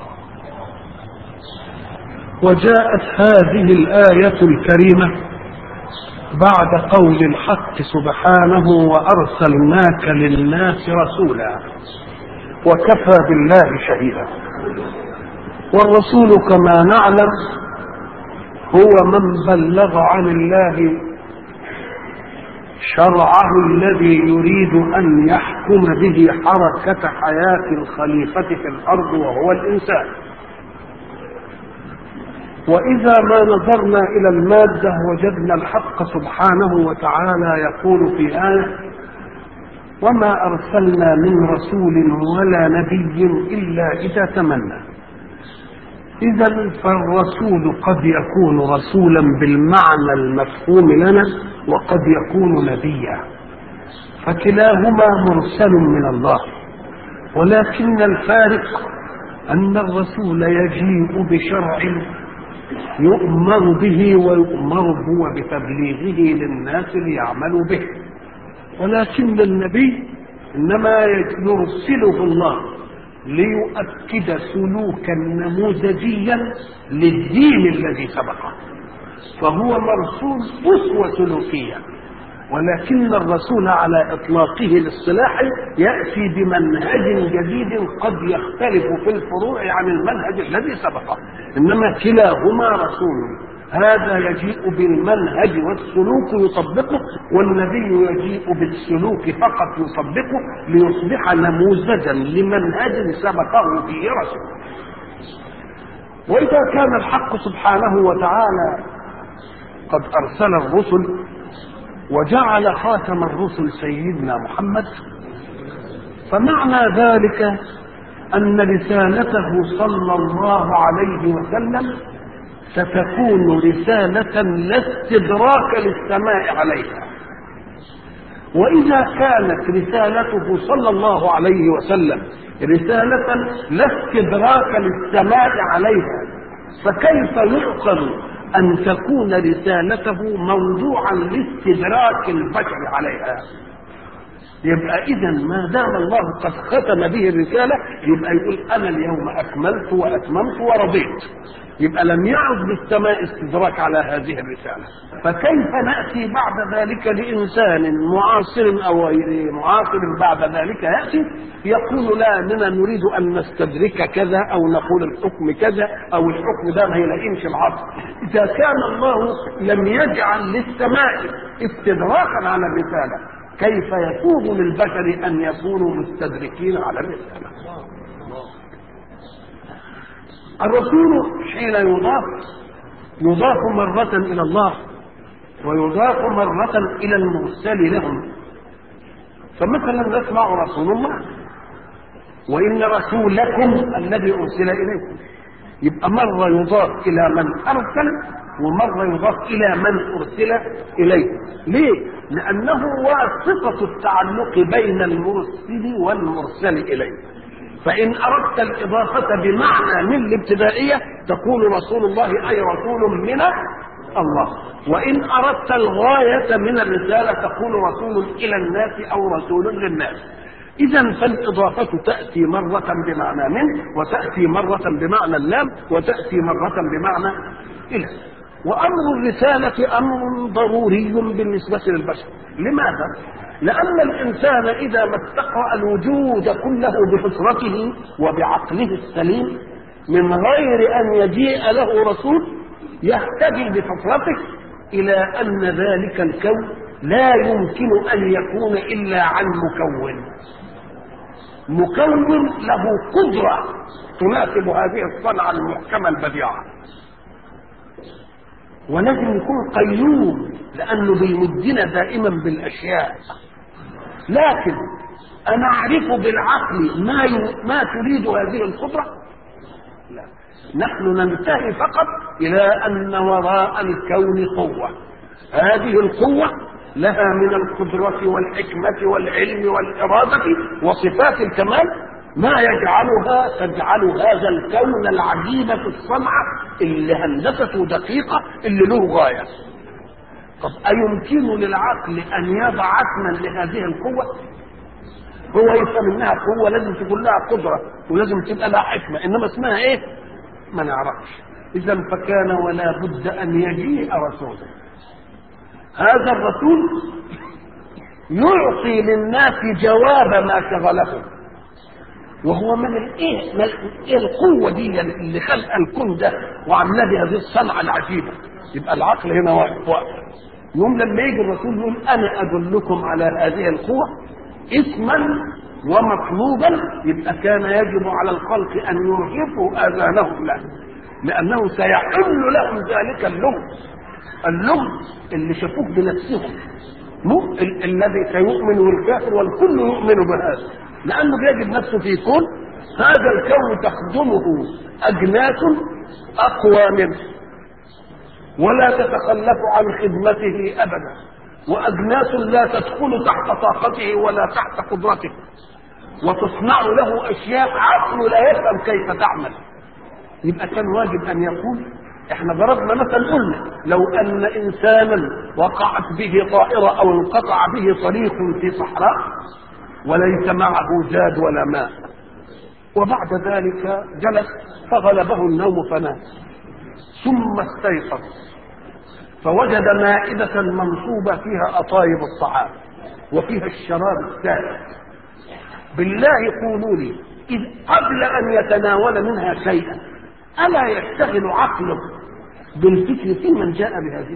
وجاءت هذه الايه الكريمه بعد قول الحق سبحانه وارسلناك للناس رسولا وكفى بالله شهيدا والرسول كما نعلم هو من بلغ عن الله شرعه الذي يريد ان يحكم به حركه حياه الخليفه في الارض وهو الانسان واذا ما نظرنا الى الماده وجدنا الحق سبحانه وتعالى يقول في ايه وما ارسلنا من رسول ولا نبي الا اذا تمنى إذا فالرسول قد يكون رسولا بالمعنى المفهوم لنا وقد يكون نبيا فكلاهما مرسل من الله ولكن الفارق أن الرسول يجيء بشرع يؤمر به ويؤمر هو بتبليغه للناس ليعملوا به ولكن النبي إنما يرسله الله ليؤكد سلوكا نموذجيا للدين الذي سبقه فهو مرسول أسوة سلوكية ولكن الرسول على إطلاقه للصلاح يأتي بمنهج جديد قد يختلف في الفروع عن المنهج الذي سبقه إنما كلاهما رسول هذا يجيء بالمنهج والسلوك يطبقه والنبي يجيء بالسلوك فقط يطبقه ليصبح نموذجا لمنهج سبقه فيه رسول واذا كان الحق سبحانه وتعالى قد ارسل الرسل وجعل خاتم الرسل سيدنا محمد فمعنى ذلك ان رسالته صلى الله عليه وسلم ستكون رسالة لا استدراك للسماء عليها وإذا كانت رسالته صلى الله عليه وسلم رسالة لا استدراك للسماء عليها فكيف يعقل أن تكون رسالته موضوعا لاستدراك البشر عليها يبقى إذا ما دام الله قد ختم به الرسالة يبقى يقول أنا اليوم أكملت وأتممت ورضيت يبقى لم يعد للسماء استدراك على هذه الرسالة فكيف نأتي بعد ذلك لإنسان معاصر أو غير معاصر بعد ذلك يأتي يقول لا إننا نريد أن نستدرك كذا أو نقول الحكم كذا أو الحكم ده ما يلاقينش العصر إذا كان الله لم يجعل للسماء استدراكا على الرسالة كيف يكون للبشر أن يكونوا مستدركين على الرسالة الرسول حين يضاف يضاف مرة إلى الله ويضاف مرة إلى المرسل لهم فمثلا نسمع رسول الله وإن رسولكم الذي أرسل إليكم يبقى مرة يضاف إلى من أرسل ومرة يضاف إلى من أرسل إليه ليه؟ لأنه واسطة التعلق بين المرسل والمرسل إليه فإن أردت الإضافة بمعنى من الابتدائية تقول رسول الله أي رسول من الله وإن أردت الغاية من الرسالة تقول رسول إلى الناس أو رسول للناس إذا فالإضافة تأتي مرة بمعنى من وتأتي مرة بمعنى اللام وتأتي مرة بمعنى إلى وأمر الرسالة أمر ضروري بالنسبة للبشر لماذا؟ لأن الإنسان إذا ما استقرأ الوجود كله بفطرته وبعقله السليم من غير أن يجيء له رسول يهتدي بفطرته إلى أن ذلك الكون لا يمكن أن يكون إلا عن مكون مكون له قدرة تناسب هذه الصنعة المحكمة البديعة ولازم يكون قيوم لأنه بيمدنا دائما بالأشياء لكن أنا أعرف بالعقل ما ي... ما تريد هذه القدرة لا نحن ننتهي فقط إلى أن وراء الكون قوة هذه القوة لها من القدرة والحكمة والعلم والإرادة وصفات الكمال ما يجعلها تجعل هذا الكون العجيب في الصنعة اللي هندسته دقيقة اللي له غاية طب أيمكن للعقل أن يضع عتما لهذه القوة هو يفهم انها قوة لازم تكون لها قدرة ولازم تبقى لها حكمة انما اسمها ايه ما نعرفش اذا فكان ولا بد ان يجيء رسول هذا الرسول يعطي للناس جواب ما شغلهم وهو من الايه من ايه القوه دي اللي خلق الكون ده وعامله لي هذه الصنعه العجيبه يبقى العقل هنا واقف واقف يوم لما يجي الرسول يقول انا ادلكم على هذه القوه اسما ومطلوبا يبقى كان يجب على الخلق ان يرهفوا اذانهم له لانه سيحل لهم ذلك اللغز اللغز اللي شافوه بنفسهم مو ال- الذي سيؤمن الكافر والكل يؤمن بهذا لانه بيجد نفسه في كون هذا الكون تخدمه اجناس اقوى منه ولا تتخلف عن خدمته ابدا واجناس لا تدخل تحت طاقته ولا تحت قدرته وتصنع له اشياء عقله لا يفهم كيف تعمل يبقى كان واجب ان يقول احنا ضربنا مثلا قلنا لو ان انسانا وقعت به طائره او انقطع به طريق في صحراء وليس معه زاد ولا ماء وبعد ذلك جلس فغلبه النوم فنام ثم استيقظ فوجد مائدة منصوبة فيها أطايب الطعام وفيها الشراب السائل بالله قولوا لي إذ قبل أن يتناول منها شيئا ألا يشتغل عقله بالفكر في من جاء بهذه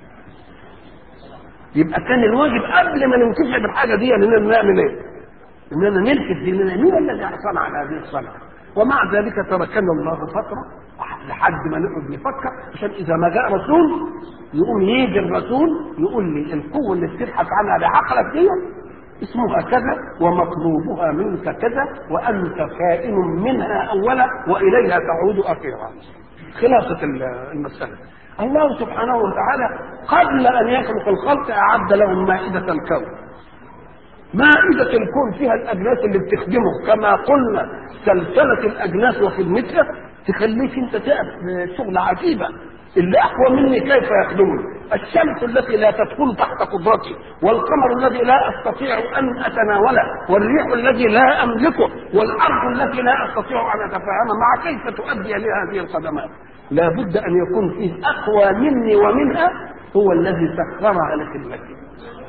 يبقى كان الواجب قبل ما ننتفع بالحاجة دي اننا نعمل ايه؟ اننا نلفت ديننا مين الذي صنع هذه الصنعة؟ ومع ذلك تركنا الله فترة لحد ما نقعد نفكر عشان اذا ما جاء رسول يقوم يجي الرسول يقول لي القوه اللي بتبحث عنها بعقلك دي اسمها كذا ومطلوبها منك كذا وانت كائن منها اولا واليها تعود اخيرا خلاصه المساله الله سبحانه وتعالى قبل ان يخلق الخلق اعد لهم مائده الكون مائدة الكون فيها الأجناس اللي بتخدمه كما قلنا سلسلة الأجناس وخدمتها تخليك أنت تقف شغل عجيبة اللي أقوى مني كيف يخدمني الشمس التي لا تدخل تحت قدرتي والقمر الذي لا أستطيع أن أتناوله والريح الذي لا أملكه والأرض التي لا أستطيع أن أتفاهم مع كيف تؤدي لي هذه الخدمات لا بد أن يكون فيه أقوى مني ومنها هو الذي سخرها لخدمتي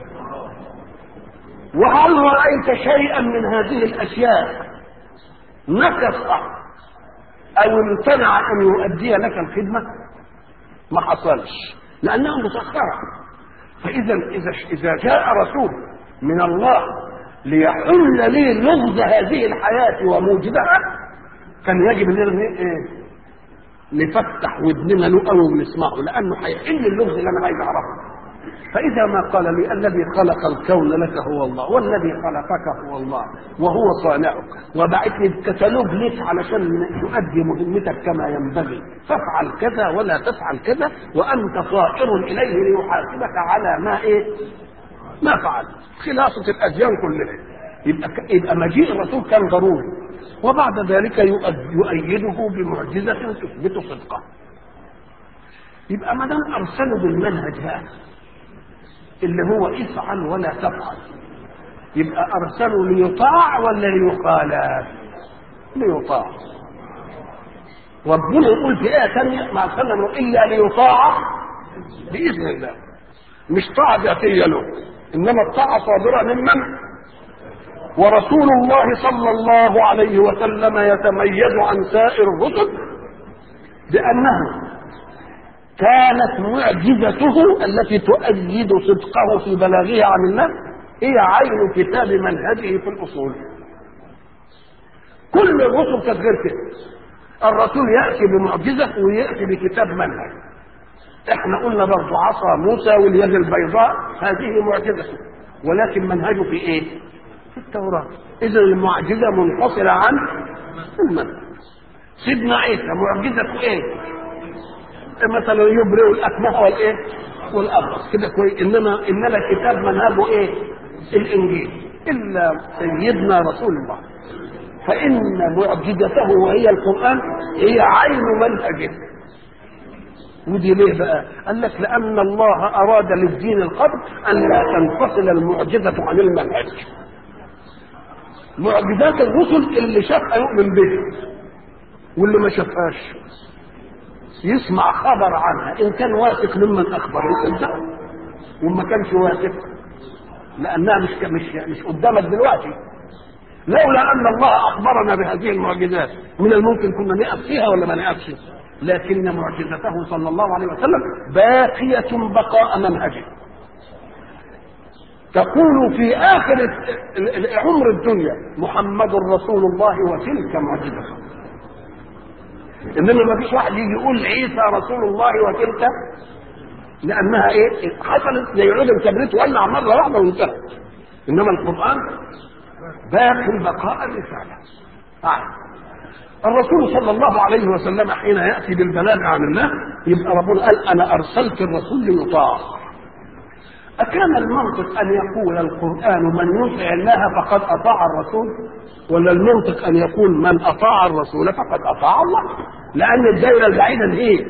وهل رأيت شيئا من هذه الأشياء نكص أو امتنع أن يؤدي لك الخدمة ما حصلش لأنها مسخرة فإذا إذا إذا جاء رسول من الله ليحل لي لغز هذه الحياة وموجبها كان يجب أن إيه؟ نفتح ودننا له قوي ونسمعه لأنه هيحل اللغز اللي أنا عايز أعرفه فإذا ما قال لي الذي خلق الكون لك هو الله والذي خلقك هو الله وهو صانعك وبعثني بكتالوج ليك علشان تؤدي مهمتك كما ينبغي فافعل كذا ولا تفعل كذا وأنت صائر إليه ليحاسبك على ما إيه ما فعل خلاصة الأديان كلها يبقى يبقى مجيء الرسول كان ضروري وبعد ذلك يؤيده بمعجزة تثبت صدقه يبقى ما دام ارسلوا بالمنهج هذا اللي هو افعل ولا تفعل يبقى ارسلوا ليطاع ولا ليخالف ليطاع ربنا يقول في ايه ثانيه مع سلم الا ليطاع باذن الله مش طاعه ذاتيه له انما الطاعه صادره ممن ورسول الله صلى الله عليه وسلم يتميز عن سائر الرسل بانه كانت معجزته التي تؤيد صدقه في بلاغه عن الله هي عين كتاب منهجه في الاصول كل الرسل كانت غير كده الرسول ياتي بمعجزه وياتي بكتاب منهج احنا قلنا برضه عصا موسى واليد البيضاء هذه معجزته ولكن منهجه في ايه في التوراه اذا المعجزه منفصله عن المنهج سيدنا عيسى معجزته ايه مثلا يبرئ الاكمه والايه والابرص كده كويس انما انما الكتاب منهجه ايه الانجيل الا سيدنا رسول الله فان معجزته وهي القران هي عين منهجه ودي ليه بقى؟ قال لك لأن الله أراد للدين القبر أن لا تنفصل المعجزة عن المنهج. معجزات الرسل اللي شافها يؤمن به واللي ما شافهاش يسمع خبر عنها ان كان واثق ممن اخبر يصدق وما كانش واثق لانها مش مش مش قدامك دلوقتي لولا ان الله اخبرنا بهذه المعجزات من الممكن كنا نقف فيها ولا ما نقفش لكن معجزته صلى الله عليه وسلم باقية بقاء منهجه تقول في آخر عمر الدنيا محمد رسول الله وتلك معجزته انما ما فيش واحد يجي يقول عيسى رسول الله وتلك لانها ايه حصلت زي عود الكبريت ولع مره واحده وانتهت انما القران باقي بقاء الرساله آه. الرسول صلى الله عليه وسلم حين ياتي بالبلاغ عن الله يبقى ربنا قال انا ارسلت الرسول ليطاع أكان المنطق أن يقول القرآن من يطع الله فقد أطاع الرسول ولا المنطق أن يقول من أطاع الرسول فقد أطاع الله لأن الدائرة البعيدة إيه؟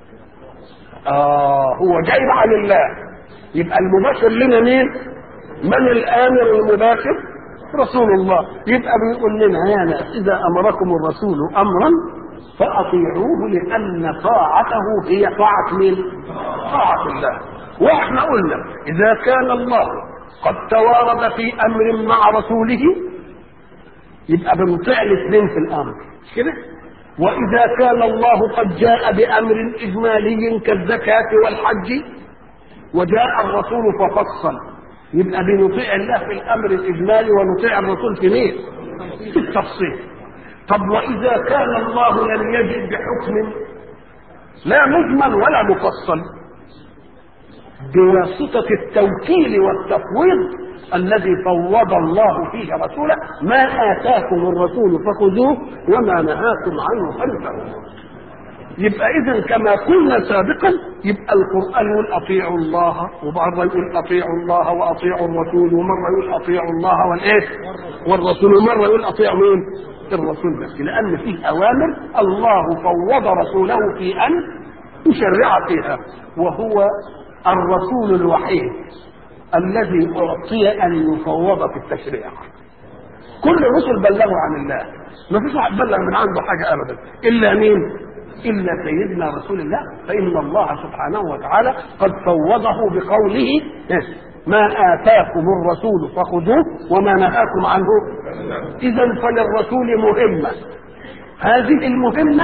آه هو جايب عن الله يبقى المباشر لنا مين؟ من الآمر المباشر؟ رسول الله يبقى بيقول لنا يا ناس إذا أمركم الرسول أمرا فأطيعوه لأن طاعته هي طاعة مين؟ طاعة الله واحنا قلنا اذا كان الله قد توارد في امر مع رسوله يبقى بنطيع الاثنين في الامر مش كده واذا كان الله قد جاء بامر اجمالي كالزكاه والحج وجاء الرسول ففصل يبقى بنطيع الله في الامر الاجمالي ونطيع الرسول في مين في التفصيل طب واذا كان الله لم يجد بحكم لا مجمل ولا مفصل بواسطة التوكيل والتفويض الذي فوض الله فيه رسوله ما آتاكم الرسول فخذوه وما نهاكم عنه فانتهوا يبقى اذا كما قلنا سابقا يبقى القران يقول اطيعوا الله ومره يقول اطيعوا الله واطيعوا الرسول ومره يقول اطيعوا الله والايه والرسول ومره يقول اطيعوا مين الرسول بس لان فيه اوامر الله فوض رسوله في ان يشرع فيها وهو الرسول الوحيد الذي اعطي ان يفوض في التشريع كل الرسل بلغوا عن الله ما فيش واحد بلغ من عنده حاجه ابدا الا مين الا سيدنا رسول الله فان الله سبحانه وتعالى قد فوضه بقوله ما اتاكم الرسول فخذوه وما نهاكم عنه اذا فللرسول مهمه هذه المهمه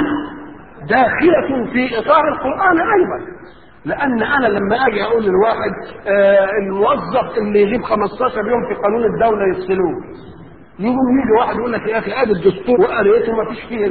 داخله في اطار القران ايضا لان انا لما اجي اقول للواحد آه الموظف اللي يجيب 15 يوم في قانون الدوله يفصلوه يقوم يجي واحد يقول لك يا اخي ادي الدستور وقريته ما فيش فيه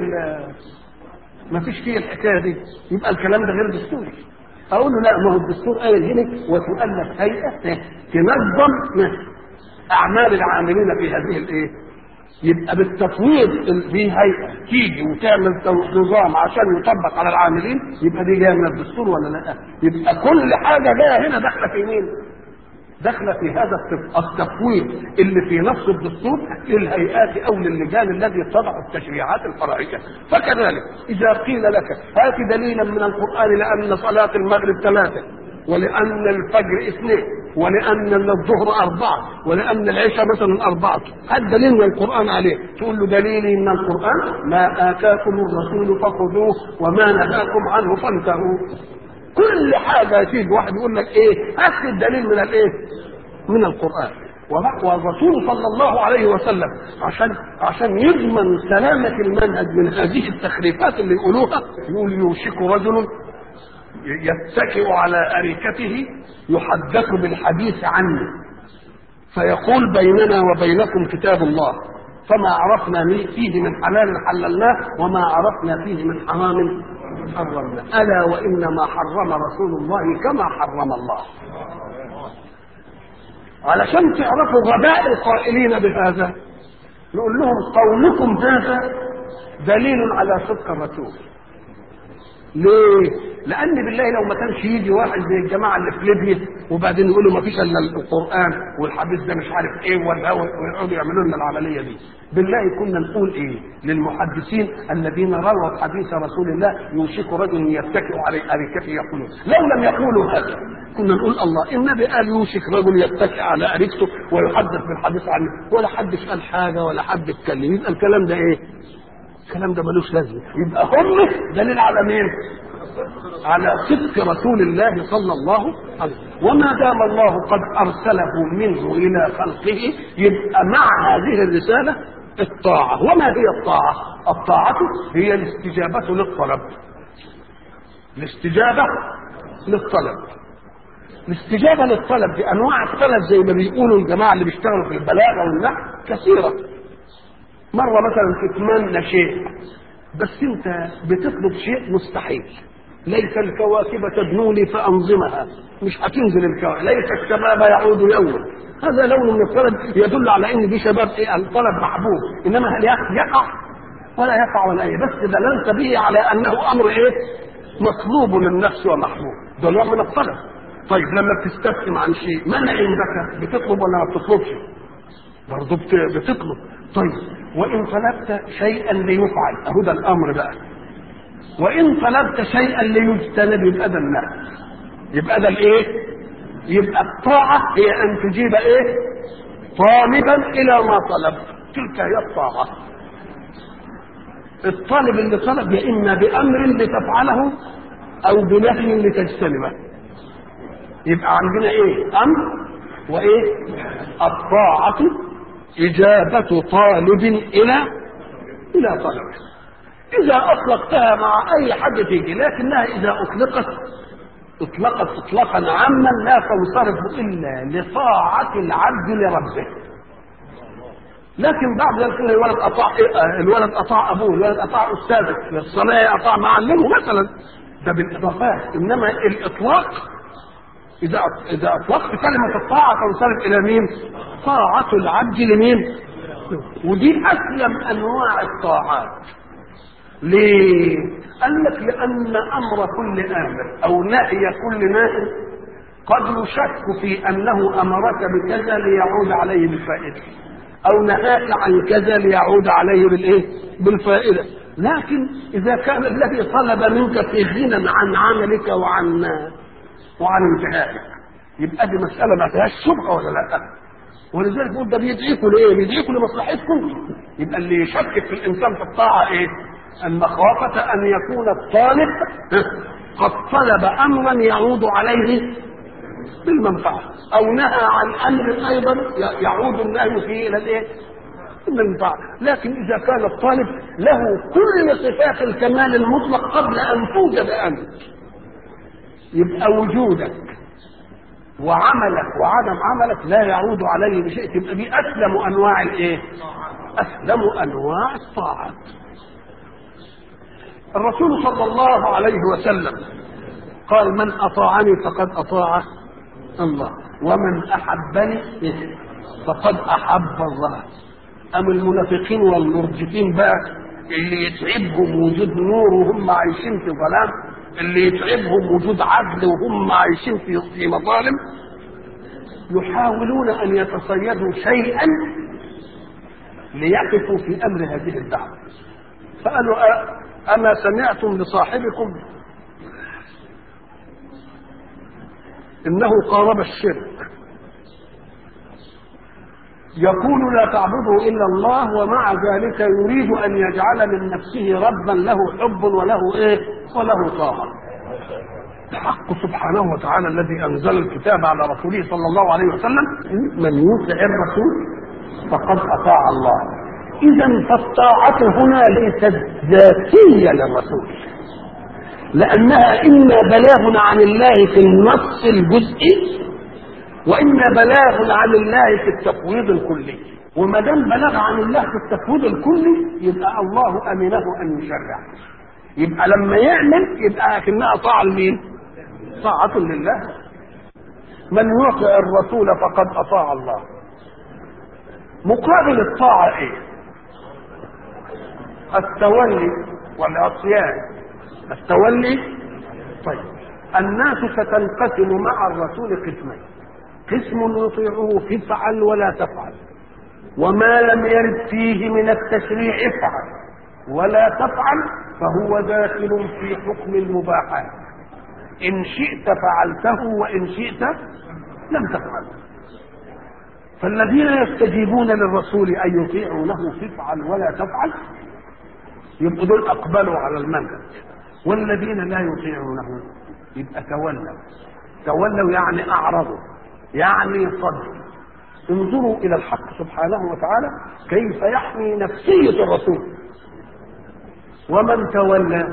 ما فيش فيه الحكايه دي يبقى الكلام ده غير دستوري اقول له لا ما هو الدستور قايل هنا وتؤلف هيئه تنظم اعمال العاملين في هذه الايه يبقى بالتفويض في هيئه تيجي وتعمل نظام عشان يطبق على العاملين يبقى دي جايه من الدستور ولا لا؟ يبقى كل حاجه جايه هنا داخله في مين؟ داخله في هذا التفويض اللي في نفس الدستور للهيئات او للجان الذي تضع التشريعات الفرعيه فكذلك اذا قيل لك هات دليلا من القران لان صلاه المغرب ثلاثه ولان الفجر اثنين ولان الظهر اربعه ولان العشاء مثلا اربعه هات دليل من القران عليه تقول له دليلي من القران ما اتاكم الرسول فخذوه وما نهاكم عنه فانتهوا كل حاجه تيجي واحد يقول لك ايه هات الدليل من الايه من القران والرسول صلى الله عليه وسلم عشان عشان يضمن سلامه المنهج من هذه التخريفات اللي يقولوها يقول يوشك رجل يتكئ على اريكته يحدث بالحديث عني فيقول بيننا وبينكم كتاب الله فما عرفنا فيه من حلال حللناه وما عرفنا فيه من حرام حرمنا ألا وإنما حرم رسول الله كما حرم الله علشان تعرفوا غباء القائلين بهذا نقول لهم قولكم هذا دليل على صدق الرسول ليه؟ لأن بالله لو ما كانش يجي واحد زي الجماعة اللي في ليبيا وبعدين يقولوا ما فيش إلا القرآن والحديث ده مش عارف إيه ولا ويقعدوا يعملوا لنا العملية دي. بالله كنا نقول إيه؟ للمحدثين الذين رووا حديث رسول الله يوشك رجل يتكئ على أريكته يقولون لو لم يقولوا هذا كنا نقول الله النبي قال يوشك رجل يتكئ على أريكته ويحدث بالحديث عنه ولا حد قال حاجة ولا حد اتكلم يبقى الكلام ده إيه؟ الكلام ده ملوش لازمه يبقى هم دليل على مين على صدق رسول الله صلى الله عليه وسلم وما دام الله قد ارسله منه الى خلقه يبقى مع هذه الرساله الطاعه وما هي الطاعه الطاعه هي الاستجابه للطلب الاستجابه للطلب الاستجابه للطلب دي انواع الطلب زي ما بيقولوا الجماعه اللي بيشتغلوا في البلاغه والنحو كثيره مرة مثلا تتمنى شيء بس انت بتطلب شيء مستحيل ليس الكواكب تدنو لي فانظمها مش هتنزل الكواكب ليس الشباب يعود يوما هذا لون من الطلب يدل على ان دي شباب ايه الطلب محبوب انما هل يقع ولا يقع ولا ايه بس دللت به على انه امر ايه مطلوب للنفس ومحبوب ده نوع من الطلب طيب لما بتستفهم عن شيء من عندك بتطلب ولا ما بتطلبش برضه بتطلب طيب وإن طلبت شيئا ليفعل أهو ده الأمر بقى وإن طلبت شيئا ليجتنب يبقى ده النهي يبقى ده الإيه؟ يبقى الطاعة هي أن تجيب إيه؟ طالبا إلى ما طلب تلك هي الطاعة الطالب اللي طلب يا إما بأمر لتفعله أو بنهي لتجتنبه يبقى عندنا إيه؟ أمر وإيه؟ الطاعة إجابة طالب إلى إلى طلب إذا أطلقتها مع أي حد تيجي لكنها إذا أطلقت اطلقت اطلاقا عاما لا تنصرف الا لطاعه العبد لربه لكن بعد ذلك الولد اطاع الولد اطاع ابوه الولد اطاع استاذه الصنايعي اطاع معلمه مثلا ده بالاضافات انما الاطلاق اذا اذا اطلقت كلمه الطاعه تنصرف الى مين؟ طاعه العبد لمين؟ ودي اسلم انواع الطاعات ليه؟ قال لك لأن أمر كل آمر أو نهي كل ناهي قد يشك في أنه أمرك بكذا ليعود عليه بالفائدة أو نهاك عن كذا ليعود عليه بالإيه؟ بالفائدة لكن إذا كان الذي طلب منك في غنى عن عملك وعن وعن انتهائك يبقى دي مسألة ما فيهاش شبهة ولا لا؟ ولذلك يقول ده بيدعيكم لإيه؟ بيدعيكم لمصلحتكم يبقى اللي يشكك في الإنسان في الطاعة إيه؟ المخافة أن يكون الطالب قد طلب أمرا يعود عليه بالمنفعة أو نهى عن أمر أيضا يعود النهي فيه إلى الإيه؟ المنفعة لكن إذا كان الطالب له كل صفات الكمال المطلق قبل أن توجد أنت يبقى وجودك وعملك وعدم عملك لا يعود عليه بشيء تبقى دي أسلم أنواع الإيه؟ أسلم أنواع الطاعات الرسول صلى الله عليه وسلم قال من أطاعني فقد أطاع الله ومن أحبني فقد أحب الله أم المنافقين والمرجفين بقى اللي يتعبهم وجود نور وهم عايشين في ظلام اللي يتعبهم وجود عدل وهم عايشين في في مظالم يحاولون أن يتصيدوا شيئا ليقفوا في أمر هذه الدعوة فقالوا أما سمعتم لصاحبكم إنه قارب الشرك يقول لا تعبدوا إلا الله ومع ذلك يريد أن يجعل من نفسه ربا له حب وله إيه وله طاعة الحق سبحانه وتعالى الذي أنزل الكتاب على رسوله صلى الله عليه وسلم من يطع الرسول فقد أطاع الله إذا فالطاعة هنا ليست ذاتية للرسول لأنها إما بلاغ عن الله في النص الجزئي وإما بلاغ عن الله في التفويض الكلي وما دام بلغ عن الله في التفويض الكلي يبقى الله أمنه أن يشرع يبقى لما يعمل يبقى كأنها طاعة لمين؟ طاعة لله من يطع الرسول فقد أطاع الله مقابل الطاعة إيه؟ التولي والعصيان التولي طيب الناس ستنقسم مع الرسول قسمين قسم يطيعه فافعل ولا تفعل وما لم يرد فيه من التشريع افعل ولا تفعل فهو داخل في حكم المباحات ان شئت فعلته وان شئت لم تفعل فالذين يستجيبون للرسول ان يطيعوا له فافعل ولا تفعل يبقوا دول اقبلوا على المنهج والذين لا يطيعونه يبقى تولوا تولوا يعني اعرضوا يعني صدوا انظروا الى الحق سبحانه وتعالى كيف يحمي نفسيه الرسول ومن تولى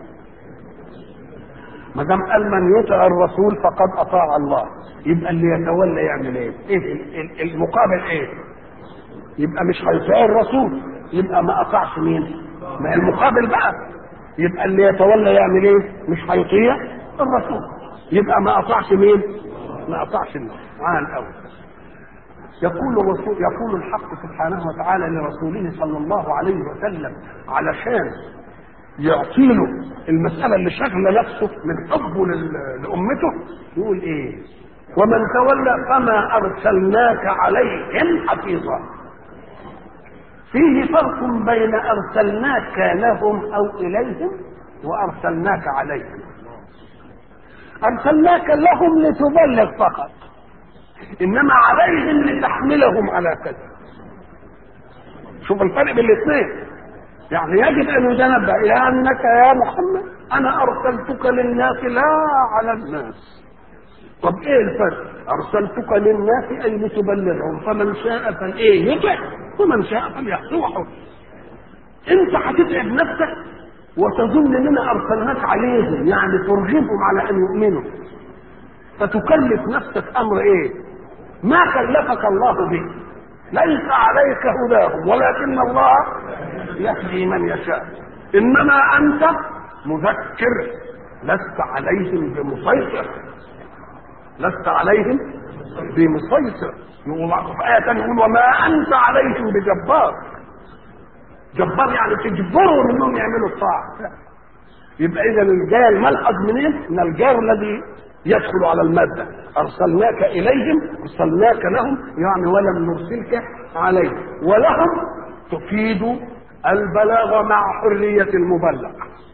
ما دام قال من يطع الرسول فقد اطاع الله يبقى اللي يتولى يعمل ايه؟ ايه المقابل ايه؟ يبقى مش هيطيع الرسول يبقى ما اطاعش مين؟ ما المقابل بقى يبقى اللي يتولى يعمل ايه؟ مش هيطيع الرسول يبقى ما اطاعش مين؟ ما اطاعش الله تعالى الاول يقول الرسول يقول الحق سبحانه وتعالى لرسوله صلى الله عليه وسلم علشان يعطي له المسألة اللي شغلة نفسه من حبه لأمته يقول إيه؟ ومن تولى فما أرسلناك عليهم حفيظا. فيه فرق بين أرسلناك لهم أو إليهم وأرسلناك عليهم. أرسلناك لهم لتبلغ فقط. إنما عليهم لتحملهم على كذا. شوف الفرق بين الاثنين. يعني يجب ان يتنبه الى انك يا محمد انا ارسلتك للناس لا على الناس طب ايه الفرق ارسلتك للناس اي لتبلغهم فمن شاء فالايه يطع ومن شاء فليحصوه انت هتتعب نفسك وتظن اننا ارسلناك عليهم يعني ترغبهم على ان يؤمنوا فتكلف نفسك امر ايه ما كلفك الله به ليس عليك هداهم ولكن الله يهدي من يشاء انما انت مذكر لست عليهم بمسيطر لست عليهم بمسيطر يقول في آية يقول وما أنت عليهم بجبار جبار يعني تجبرهم انهم يعملوا الطاعه لا. يبقى اذا الجار الملحظ منين؟ من الجار الذي يدخل على الماده ارسلناك اليهم ارسلناك لهم يعني ولم نرسلك عليهم ولهم تفيد البلاغ مع حريه المبلغ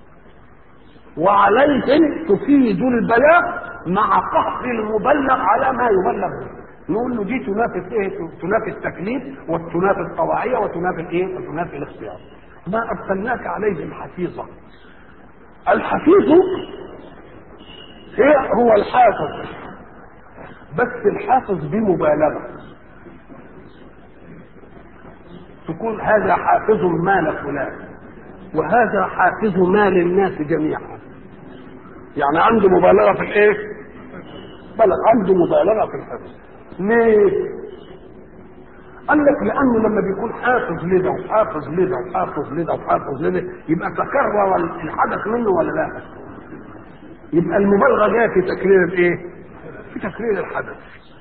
وعليهم تفيد البلاغ مع قهر المبلغ على ما يبلغ به نقول له دي تنافي ايه تنافي التكليف وتنافي الطواعيه وتنافي الايه وتنافي الاختيار ما ارسلناك عليهم حفيظا الحفيظ هي هو الحافظ بس الحافظ بمبالغه تكون هذا حافظ مال فلان وهذا حافظ مال الناس جميعا يعني عنده مبالغه في الايه بلغ عنده مبالغه في الحفظ ليه قال لك لانه لما بيكون حافظ لده وحافظ لده وحافظ لده وحافظ لده يبقى تكرر الحدث منه ولا لا يبقى المبالغه جايه في تكرير الايه في تكرير الحدث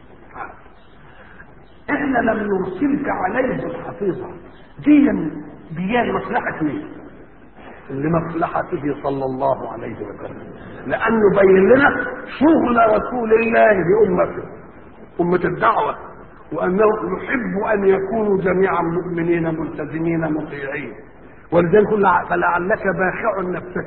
احنا لم نرسلك عليهم حفيظا دي دي مصلحه مين لمصلحته صلى الله عليه وسلم لانه بين لنا شغل رسول الله بامته امه الدعوه وانه يحب ان يكونوا جميعا مؤمنين ملتزمين مطيعين ولذلك فلعلك باخع نفسك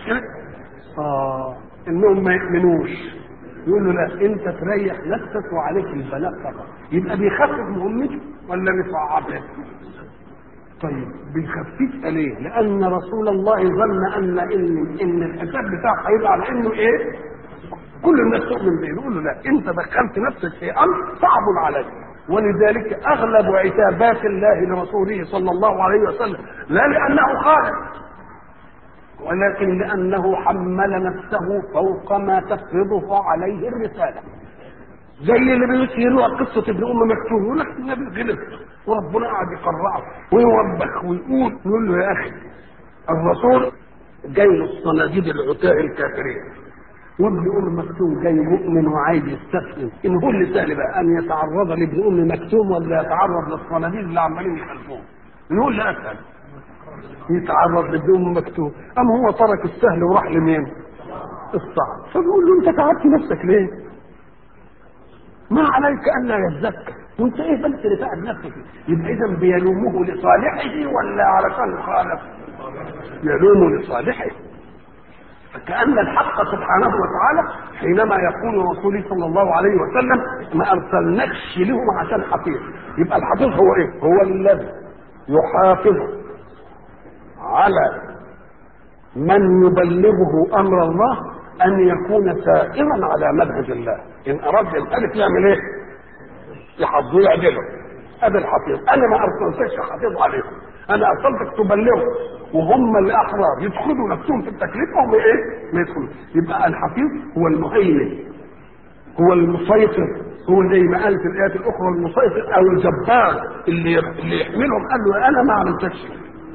اه انهم ما يؤمنوش يقول له لا انت تريح نفسك وعليك البلاء فقط يبقى بيخفف مهمته ولا بيصعبها طيب بيخففها ليه؟ لأن رسول الله ظن أن إن إن الحساب بتاعه هيبقى على إنه إيه؟ كل الناس تؤمن به يقول له لا أنت دخلت نفسك في أمر صعب عليك ولذلك أغلب عتابات الله لرسوله صلى الله عليه وسلم لا لأنه خالق ولكن لأنه حمل نفسه فوق ما تفرضه عليه الرسالة زي اللي بيشيروا قصة ابن أم مكتوم يقول لك النبي غلط وربنا قاعد يقرعه ويوبخ ويقول يقول له يا أخي الرسول جاي له الصناديد العتاة الكافرين وابن ام مكتوم جاي مؤمن وعايز يستسلم ان هو اللي سهل بقى ان يتعرض لابن ام مكتوم ولا يتعرض للصناديد اللي عمالين يخلفوه ان هو اللي اسهل يتعرض لابن ام مكتوم ام هو ترك السهل وراح لمين؟ الصعب فبيقول له انت تعبت نفسك ليه؟ ما عليك ان لا يزكى وانت ايه بس اللي تعب نفسك يبقى اذا بيلومه لصالحه ولا علشان خالف؟ يلومه لصالحه فكأن الحق سبحانه وتعالى حينما يقول رسوله صلى الله عليه وسلم ما ارسلناكش لهم عشان حفيظ يبقى الحفيظ هو ايه؟ هو الذي يحافظ على من يبلغه امر الله ان يكون سائرا على منهج الله ان اراد الالف يعمل ايه؟ يحفظه يعدله هذا الحفيظ انا ما ارسلتكش حفيظ عليكم انا ارسلتك تبلغه وهم اللي احرار يدخلوا نفسهم في التكليف وهم ايه؟ ما يدخلوا يبقى الحفيظ هو المهيمن هو المسيطر هو زي ما قال في الايات الاخرى المسيطر او الجبار اللي اللي يحملهم قال له انا ما عملتكش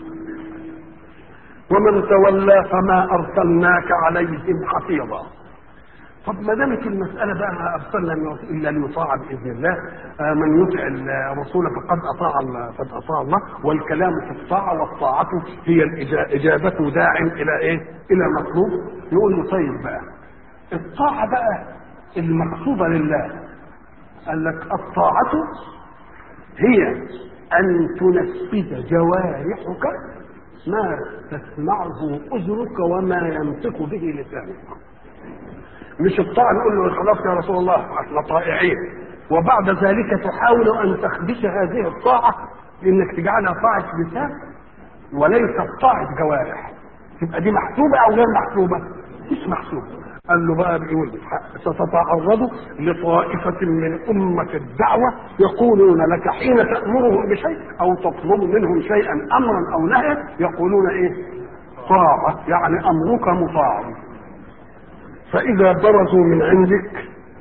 ومن تولى فما ارسلناك عليهم حفيظا طب ما دامت المساله بقى ما ارسلنا الا ليطاع باذن الله آه من يطع الرسول فقد اطاع الله قد اطاع الله والكلام في الطاعه والطاعه هي اجابه داع الى ايه؟ الى مطلوب يقول له طيب بقى الطاعه بقى المقصوده لله قال لك الطاعه هي ان تنفذ جوارحك ما تسمعه اذنك وما ينطق به لسانك مش الطاعة نقول له خلاص يا رسول الله احنا طائعين وبعد ذلك تحاول ان تخدش هذه الطاعة انك تجعلها طاعة لسان وليست طاعة جوارح تبقى دي محسوبة او غير محسوبة مش محسوبة قال له بقى بيقول ستتعرض لطائفة من أمة الدعوة يقولون لك حين تأمرهم بشيء أو تطلب منهم شيئا أمرا أو نهيا يقولون إيه؟ طاعة يعني أمرك مطاع فإذا برزوا من عندك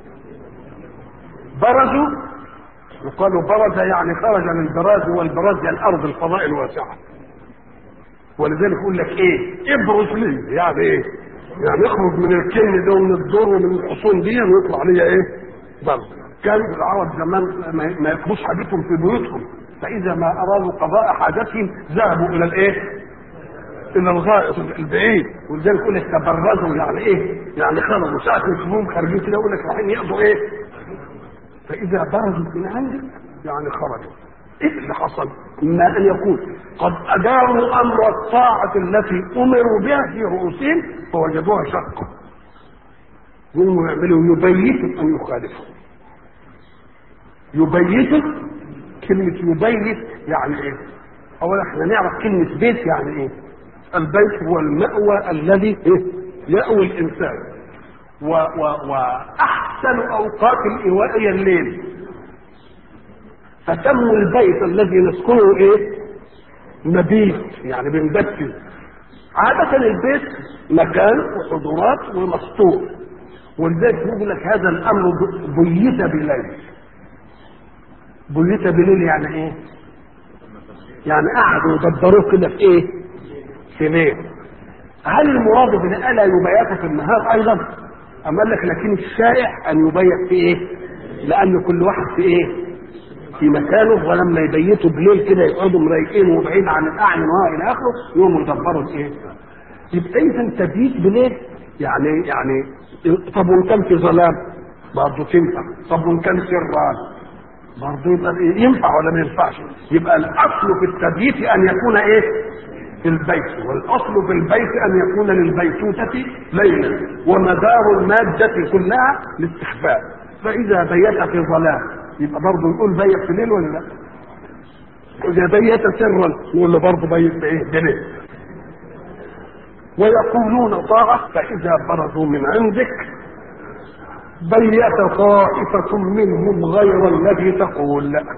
برزوا يقال برز يعني خرج من براز والبراز هي الأرض الفضاء الواسعة ولذلك يقول لك إيه ابرز لي يعني إيه يعني يخرج من الكن ده ومن الدور ومن الحصون دي ويطلع لي إيه برز كان العرب زمان ما يقبوش حاجتهم في بيوتهم فاذا ما ارادوا قضاء حاجتهم ذهبوا الى الايه الى الغائط البعيد ولذلك يقول لك تبرزوا يعني ايه يعني خرجوا ساعه يشوفوهم خارجين كده يقول لك رايحين يقضوا ايه فاذا برزوا من عندك يعني خرجوا ايه اللي حصل اما ان يكون قد اداروا امر الطاعه التي امروا بها في رؤوسهم فوجدوها شقه يقوموا يعملوا يبيتوا ان يخالفوا يبيتوا كلمة يبيت يعني ايه؟ أولا احنا نعرف كلمة بيت يعني ايه؟ البيت هو المأوى الذي إيه؟ يأوي الإنسان و و وأحسن أوقات الإيواء هي الليل فسموا البيت الذي نسكنه ايه؟ مبيت يعني بنبت فيه عادة البيت مكان وحضورات ومسطور ولذلك يقول لك هذا الأمر بيت بليل بيت بليل يعني ايه؟ يعني قعدوا يدبروه كده في ايه؟ في ليل هل المراد بألا يبيت في النهار أيضا؟ أم قال لك لكن الشائع أن يبيت في ايه؟ لأن كل واحد في ايه؟ في مكانه ولما يبيتوا بالليل كده يقعدوا مرايقين وبعيد عن الاعين والى اخره يقوموا يدبروا الايه؟ يبقى اذا تبييت بليل يعني يعني طب وان كان في ظلام برضه تنفع طب وان كان سران برضه يبقى إيه؟ ينفع ولا ما ينفعش يبقى الاصل في التبييت ان يكون ايه؟ في البيت والاصل في البيت ان يكون للبيتوتة ليلا ومدار المادة كلها الاستخفاف فاذا بيت في ظلام يبقى برضه نقول بيت في الليل ولا لا؟ إذا بيت سرا نقول له برضه بيت بإيه؟ بليل. ويقولون طاعة فإذا برزوا من عندك بيت طائفة منهم غير الذي تقول لا.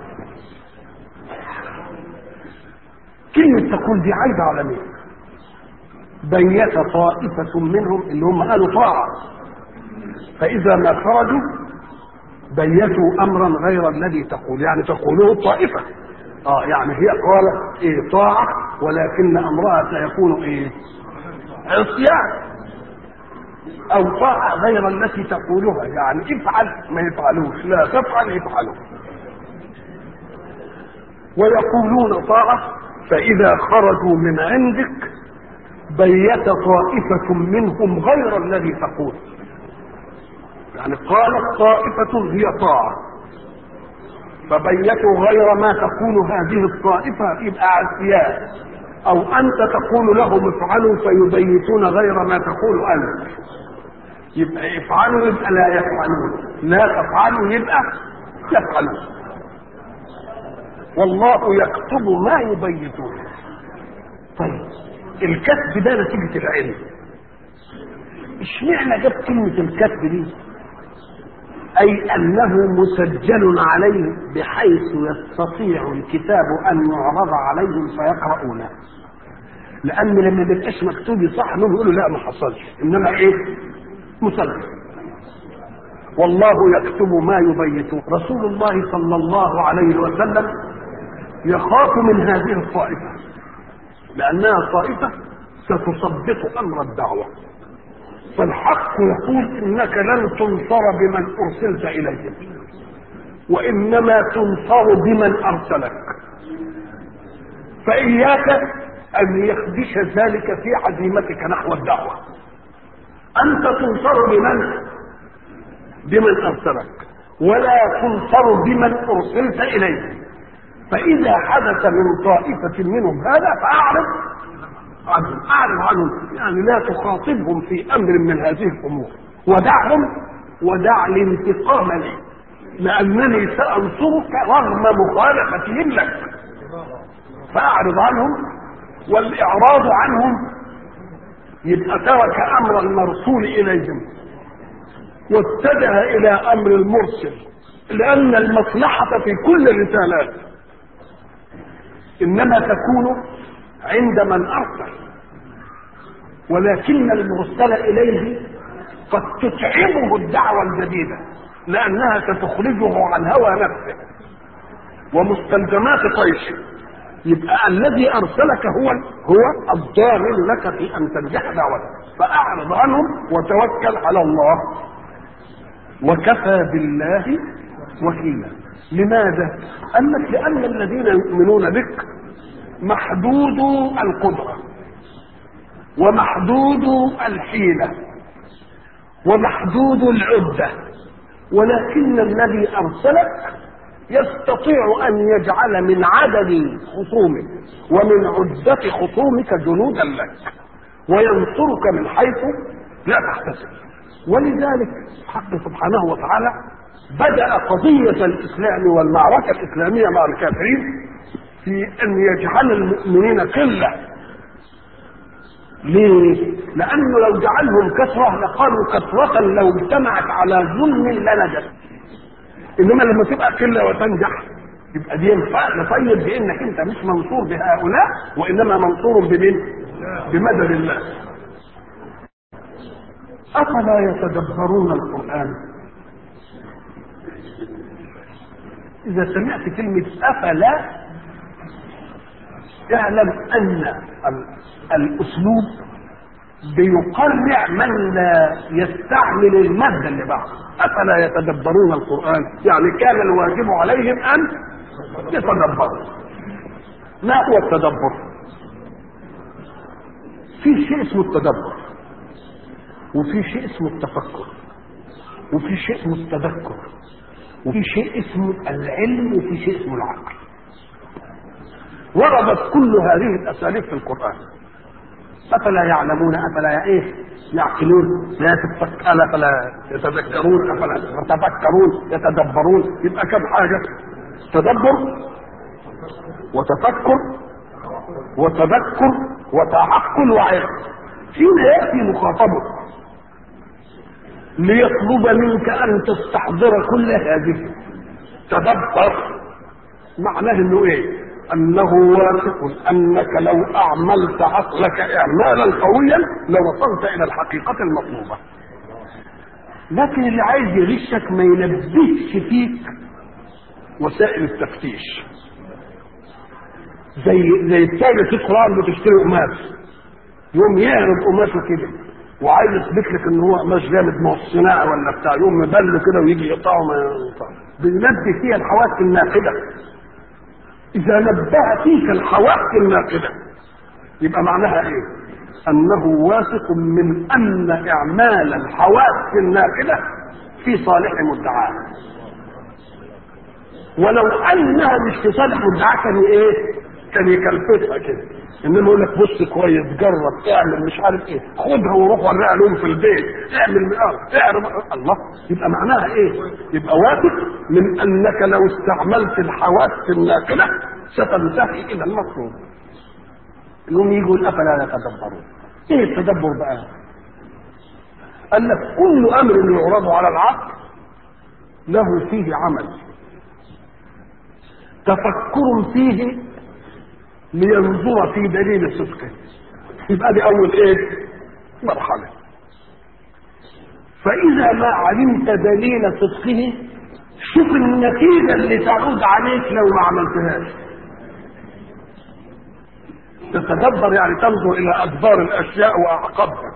كلمة تقول دي عايدة على مين؟ بيت طائفة منهم اللي هم قالوا طاعة فإذا ما خرجوا بيتوا امرا غير الذي تقول يعني تقوله الطائفه اه يعني هي قالت ايه طاعه ولكن امرها سيكون ايه عصيان او طاعه غير التي تقولها يعني افعل ما يفعلوش لا تفعل يفعلوا ويقولون طاعه فاذا خرجوا من عندك بيت طائفه منهم غير الذي تقول يعني قالت طائفة هي طاعة فبيتوا غير ما تقول هذه الطائفة يبقى عصيان أو أنت تقول لهم افعلوا فيبيتون غير ما تقول أنت يبقى افعلوا يبقى لا يفعلون لا تفعلوا يبقى يفعلون والله يكتب ما يبيتون طيب الكتب ده نتيجة العلم اشمعنى جاب كلمة الكتب دي؟ أي أنه مسجل عليه بحيث يستطيع الكتاب أن يعرض عليهم فيقرؤونه لأن لما ما يبقاش مكتوب صح منهم يقولوا لا ما حصلش إنما إيه؟ مسجل والله يكتب ما يبيتون رسول الله صلى الله عليه وسلم يخاف من هذه الطائفة لأنها طائفة ستثبط أمر الدعوة فالحق يقول انك لن تنصر بمن ارسلت اليهم وانما تنصر بمن ارسلك فاياك ان يخدش ذلك في عزيمتك نحو الدعوه انت تنصر بمن بمن ارسلك ولا تنصر بمن ارسلت اليه فاذا حدث من طائفه منهم هذا فاعرض عنهم اعرض عنهم يعني لا تخاطبهم في امر من هذه الامور ودعهم ودع الانتقام لي لانني سانصرك رغم مخالفتهم لك فاعرض عنهم والاعراض عنهم يبقى ترك امر المرسول اليهم واتجه الى امر المرسل لان المصلحه في كل الرسالات انما تكون عند من ارسل ولكن المرسل اليه قد تتعبه الدعوه الجديده لانها ستخرجه عن هوى نفسه ومستلزمات طيشه يبقى الذي ارسلك هو هو الضامن لك في ان تنجح دعوتك فاعرض عنهم وتوكل على الله وكفى بالله وكيلا لماذا؟ قال لك لأن الذين يؤمنون بك محدود القدرة ومحدود الحيلة ومحدود العدة ولكن الذي أرسلك يستطيع أن يجعل من عدد خصومك ومن عدة خصومك جنودا لك وينصرك من حيث لا تحتسب ولذلك حق سبحانه وتعالى بدأ قضية الإسلام والمعركة الإسلامية مع الكافرين في أن يجعل المؤمنين قلة ليه؟ لأنه لو جعلهم كثرة لقالوا كثرة لو اجتمعت على ظلم لنجت إنما لما تبقى قلة وتنجح يبقى دي نطيب بأنك أنت مش منصور بهؤلاء وإنما منصور بمن؟ بمدد الله أفلا يتدبرون القرآن إذا سمعت كلمة أفلا اعلم أن الأسلوب بيقرع من لا يستعمل المادة اللي بعده أفلا يتدبرون القرآن يعني كان الواجب عليهم أن يتدبروا ما هو التدبر في شيء اسمه التدبر وفي شيء اسمه التفكر وفي شيء اسمه التذكر وفي شيء اسمه العلم وفي شيء اسمه العقل وردت كل هذه الاساليب في القران افلا يعلمون افلا ايه يعقلون لا تتفك افلا يتذكرون افلا يتفكرون يتدبرون يبقى كم حاجه تدبر وتفكر وتذكر وتعقل وعلم حين ياتي مخاطبه ليطلب منك ان تستحضر كل هذه تدبر معناه انه ايه انه واثق انك لو اعملت عقلك اعمالا قويا لوصلت الى الحقيقه المطلوبه لكن اللي عايز يغشك ما يلبسش فيك وسائل التفتيش زي زي التاجر تدخل عنده تشتري قماش يوم يعرض قماشه كده وعايز يثبت لك ان هو قماش جامد ما هو الصناعه ولا بتاع يوم مبله كده ويجي يقطعه ما يقطعه بينبه فيها الحواس الناقده اذا نبه فيك الحواس الناقده يبقى معناها ايه انه واثق من ان اعمال الحواس الناقده في صالح مدعاه ولو انها مش في صالح مدعاه كان ايه كان يكلفتها كده انما يقول لك بص كويس جرب اعمل مش عارف ايه خدها وروح وريها لهم في البيت اعمل اه اعرف الله يبقى معناها ايه؟ يبقى واثق من انك لو استعملت الحواس الناقله ستنتهي الى المطلوب يقوم يقول افلا يتدبرون ايه التدبر بقى؟ قال لك كل امر يعرض على العقل له فيه عمل تفكر فيه لينظر في دليل صدقه يبقى دي اول ايه مرحله فاذا ما علمت دليل صدقه شوف النتيجه اللي تعود عليك لو ما عملتهاش تتدبر يعني تنظر الى ادبار الاشياء واعقابها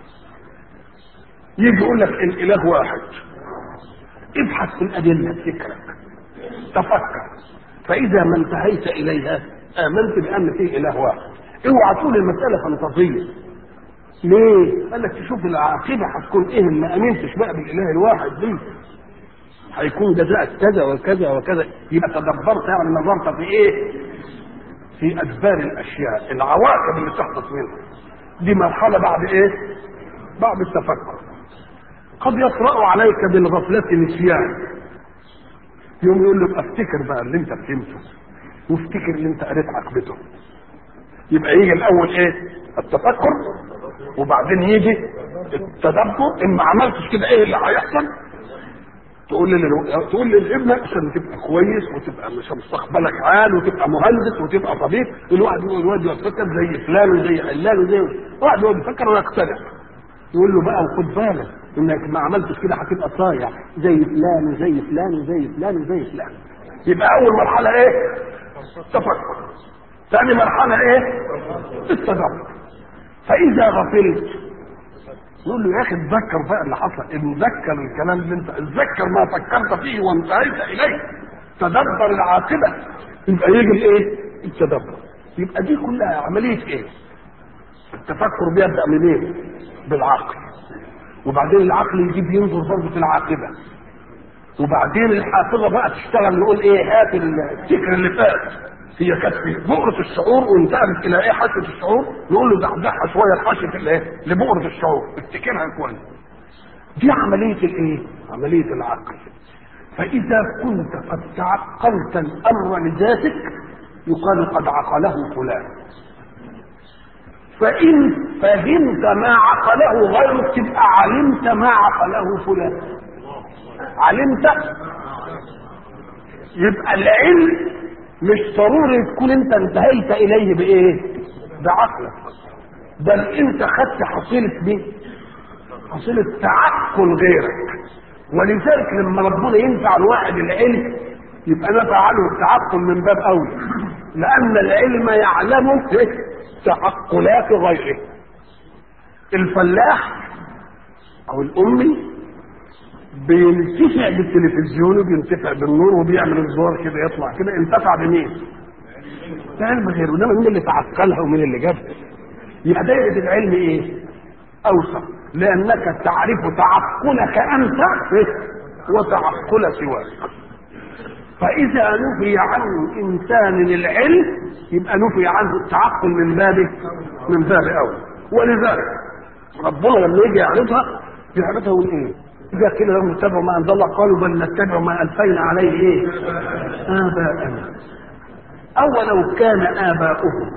يجي يقول لك الاله واحد ابحث في الادله فكرك تفكر فاذا ما انتهيت اليها امنت بان فيه اله واحد اوعى تقول المساله فانتازيه ليه؟ قال لك تشوف العاقبه هتكون ايه ان ما امنتش بقى بالاله الواحد دي هيكون جزاء كذا وكذا وكذا يبقى تدبرت يعني نظرت في ايه؟ في ادبار الاشياء العواقب اللي تحدث منها دي مرحله بعد ايه؟ بعد التفكر قد يطرا عليك بالغفله نسيان يوم يقول له افتكر بقى اللي انت فهمته وافتكر اللي انت قريت عقبته يبقى يجي الاول ايه التفكر وبعدين يجي التدبر ان ما عملتش كده ايه اللي هيحصل تقول لي تقول لابنك عشان تبقى كويس وتبقى مش مستقبلك عال وتبقى مهندس وتبقى طبيب الواحد يقول الواد يفكر زي فلان وزي علان وزي واحد يقعد يفكر ويقتنع يقول له بقى وخد بالك انك ما عملتش كده هتبقى صايع زي فلان وزي فلان وزي فلان وزي فلان يبقى اول مرحله ايه تفكر ثاني مرحله ايه التدبر فاذا غفلت يقول له يا اخي اتذكر بقى اللي حصل اتذكر الكلام اللي انت اتذكر ما فكرت فيه وانتهيت اليه تدبر العاقبة يبقى يجي الايه التدبر يبقى دي كلها عملية ايه التفكر بيبدأ منين بالعقل وبعدين العقل يجيب ينظر برضه في العاقبة وبعدين الحافظة بقى تشتغل نقول ايه هات الفكر اللي فات هي كانت في بؤرة الشعور وانتقلت الى ايه حاشية الشعور نقول له دحدحها شوية لحاشية الايه لبؤرة الشعور افتكرها كويس دي عملية الايه عملية العقل فإذا كنت قد تعقلت الأمر لذاتك يقال قد عقله فلان فإن فهمت ما عقله غيرك تبقى علمت ما عقله فلان علمت يبقى العلم مش ضروري تكون انت انتهيت اليه بايه بعقلك بل انت خدت حصيلة مين حصيلة تعقل غيرك ولذلك لما ربنا ينفع الواحد العلم يبقى نفع عنه التعقل من باب اولى لان العلم يعلم تعقلات غيره الفلاح او الامي بينتفع بالتلفزيون وبينتفع بالنور وبيعمل الزوار كده يطلع كده انتفع بمين؟ بعلم غيره انما مين اللي تعقلها ومين اللي جابها؟ يبقى دايره العلم ايه؟ اوسع لانك تعرف تعقلك انت وتعقل سواك فاذا نفي عن انسان العلم يبقى نفي عنه التعقل من باب من باب اول ولذلك ربنا لما يجي يعرفها يعرفها يقول ايه؟ إذا كده لهم اتبعوا ما أنزل الله قالوا بل نتبع ما ألفينا عليه إيه؟ آباءنا أولو كان آباؤهم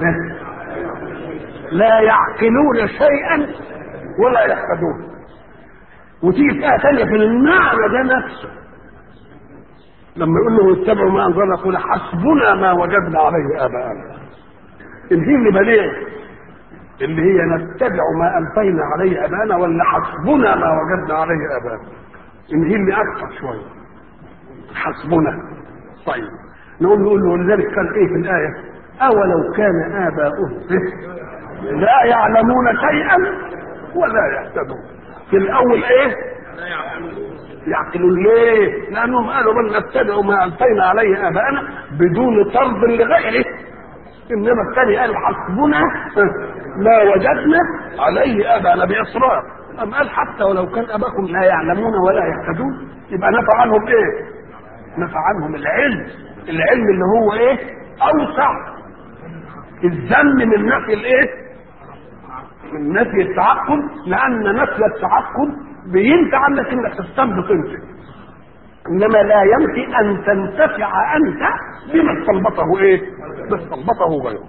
لا يعقلون شيئا ولا يهتدون وتيجي في آية ثانية في المعنى ده نفسه لما يقول له اتبعوا ما أنزل الله يقول حسبنا ما وجدنا عليه آباءنا اللي اللي بليغ اللي هي نتبع ما الفينا عليه ابانا ولا حسبنا ما وجدنا عليه ابانا ان هي اللي اكثر شويه حسبنا طيب نقول نقول له ولذلك قال ايه في الايه اولو كان اباؤهم لا يعلمون شيئا ولا يهتدون في الاول ايه يعقلون ليه لانهم قالوا بل نتبع ما الفينا عليه ابانا بدون طرد لغيره انما الثاني قال حسبنا ما وجدنا عليه ابانا باصرار ام قال حتى ولو كان اباكم لا يعلمون ولا يهتدون يبقى نفع عنهم ايه نفع عنهم العلم العلم اللي هو ايه اوسع الذم من نفي الايه من نفي التعقل لان نفي التعقل بينفع عنك انك تستنبط انت انما لا ينفي ان تنتفع انت بما استنبطه ايه بما استنبطه غيره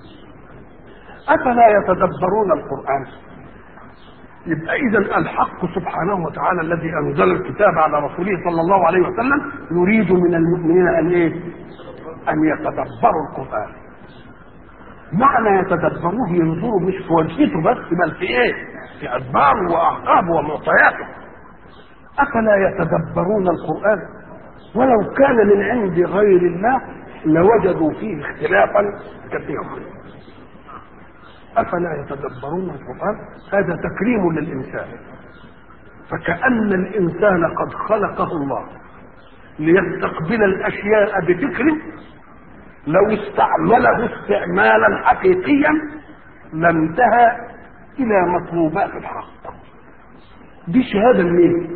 افلا يتدبرون القران يبقى اذا الحق سبحانه وتعالى الذي انزل الكتاب على رسوله صلى الله عليه وسلم يريد من المؤمنين ان ايه ان يتدبروا القران معنى يتدبروه ينظروا مش في وجهته بس بل في ايه في ادباره واعقابه ومعطياته افلا يتدبرون القران ولو كان من عند غير الله لوجدوا فيه اختلافا كثيرا افلا يتدبرون القران هذا تكريم للانسان فكأن الإنسان قد خلقه الله ليستقبل الأشياء بفكره لو استعمله استعمالا حقيقيا لانتهى إلى مطلوبات الحق دي شهادة لمين؟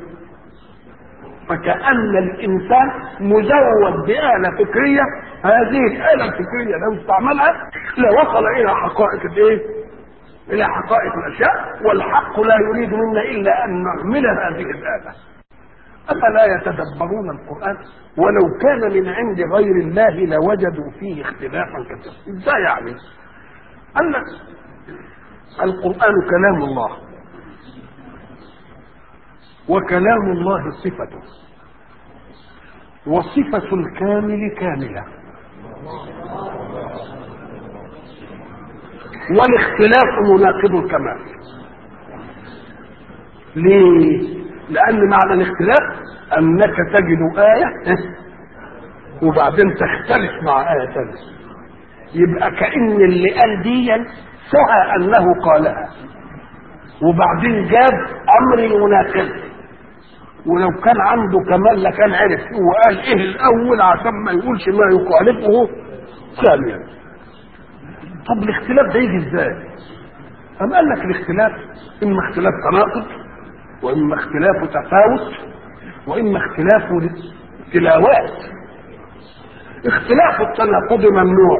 فكأن الإنسان مزود بآلة فكرية هذه الآلة الفكرية لو استعملها لوصل إلى حقائق الإيه؟ إلى حقائق الأشياء والحق لا يريد منا إلا أن نعمل هذه الآلة أفلا يتدبرون القرآن ولو كان من عند غير الله لوجدوا فيه اختلافا كثيرا إزاي يعني؟ قال لك القرآن كلام الله وكلام الله صفته وصفة الكامل كاملة والاختلاف مناقض الكمال ليه لان معنى الاختلاف انك تجد ايه وبعدين تختلف مع ايه ثانيه يبقى كان اللي قال دي سعى انه قالها وبعدين جاب امر يناقض ولو كان عنده كمال لكان عرف هو قال ايه الاول عشان ما يقولش ما يخالفه ثانيا طب الاختلاف ده يجي ازاي أم قال لك الاختلاف اما اختلاف تناقض واما اختلاف تفاوت واما اختلاف تلاوات اختلاف التناقض ممنوع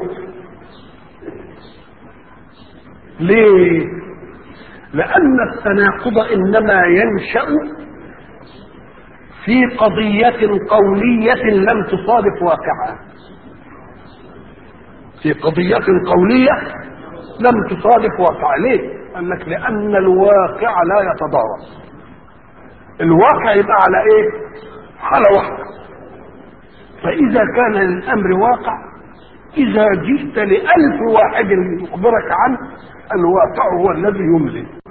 ليه لان التناقض انما ينشا في قضيه قوليه لم تصادف واقعها في قضيه قوليه لم تصادف واقعها ليه قال لك لان الواقع لا يتضارب الواقع يبقى على ايه حاله واحده فاذا كان الامر واقع اذا جئت لالف واحد يخبرك عنه الواقع هو الذي يملي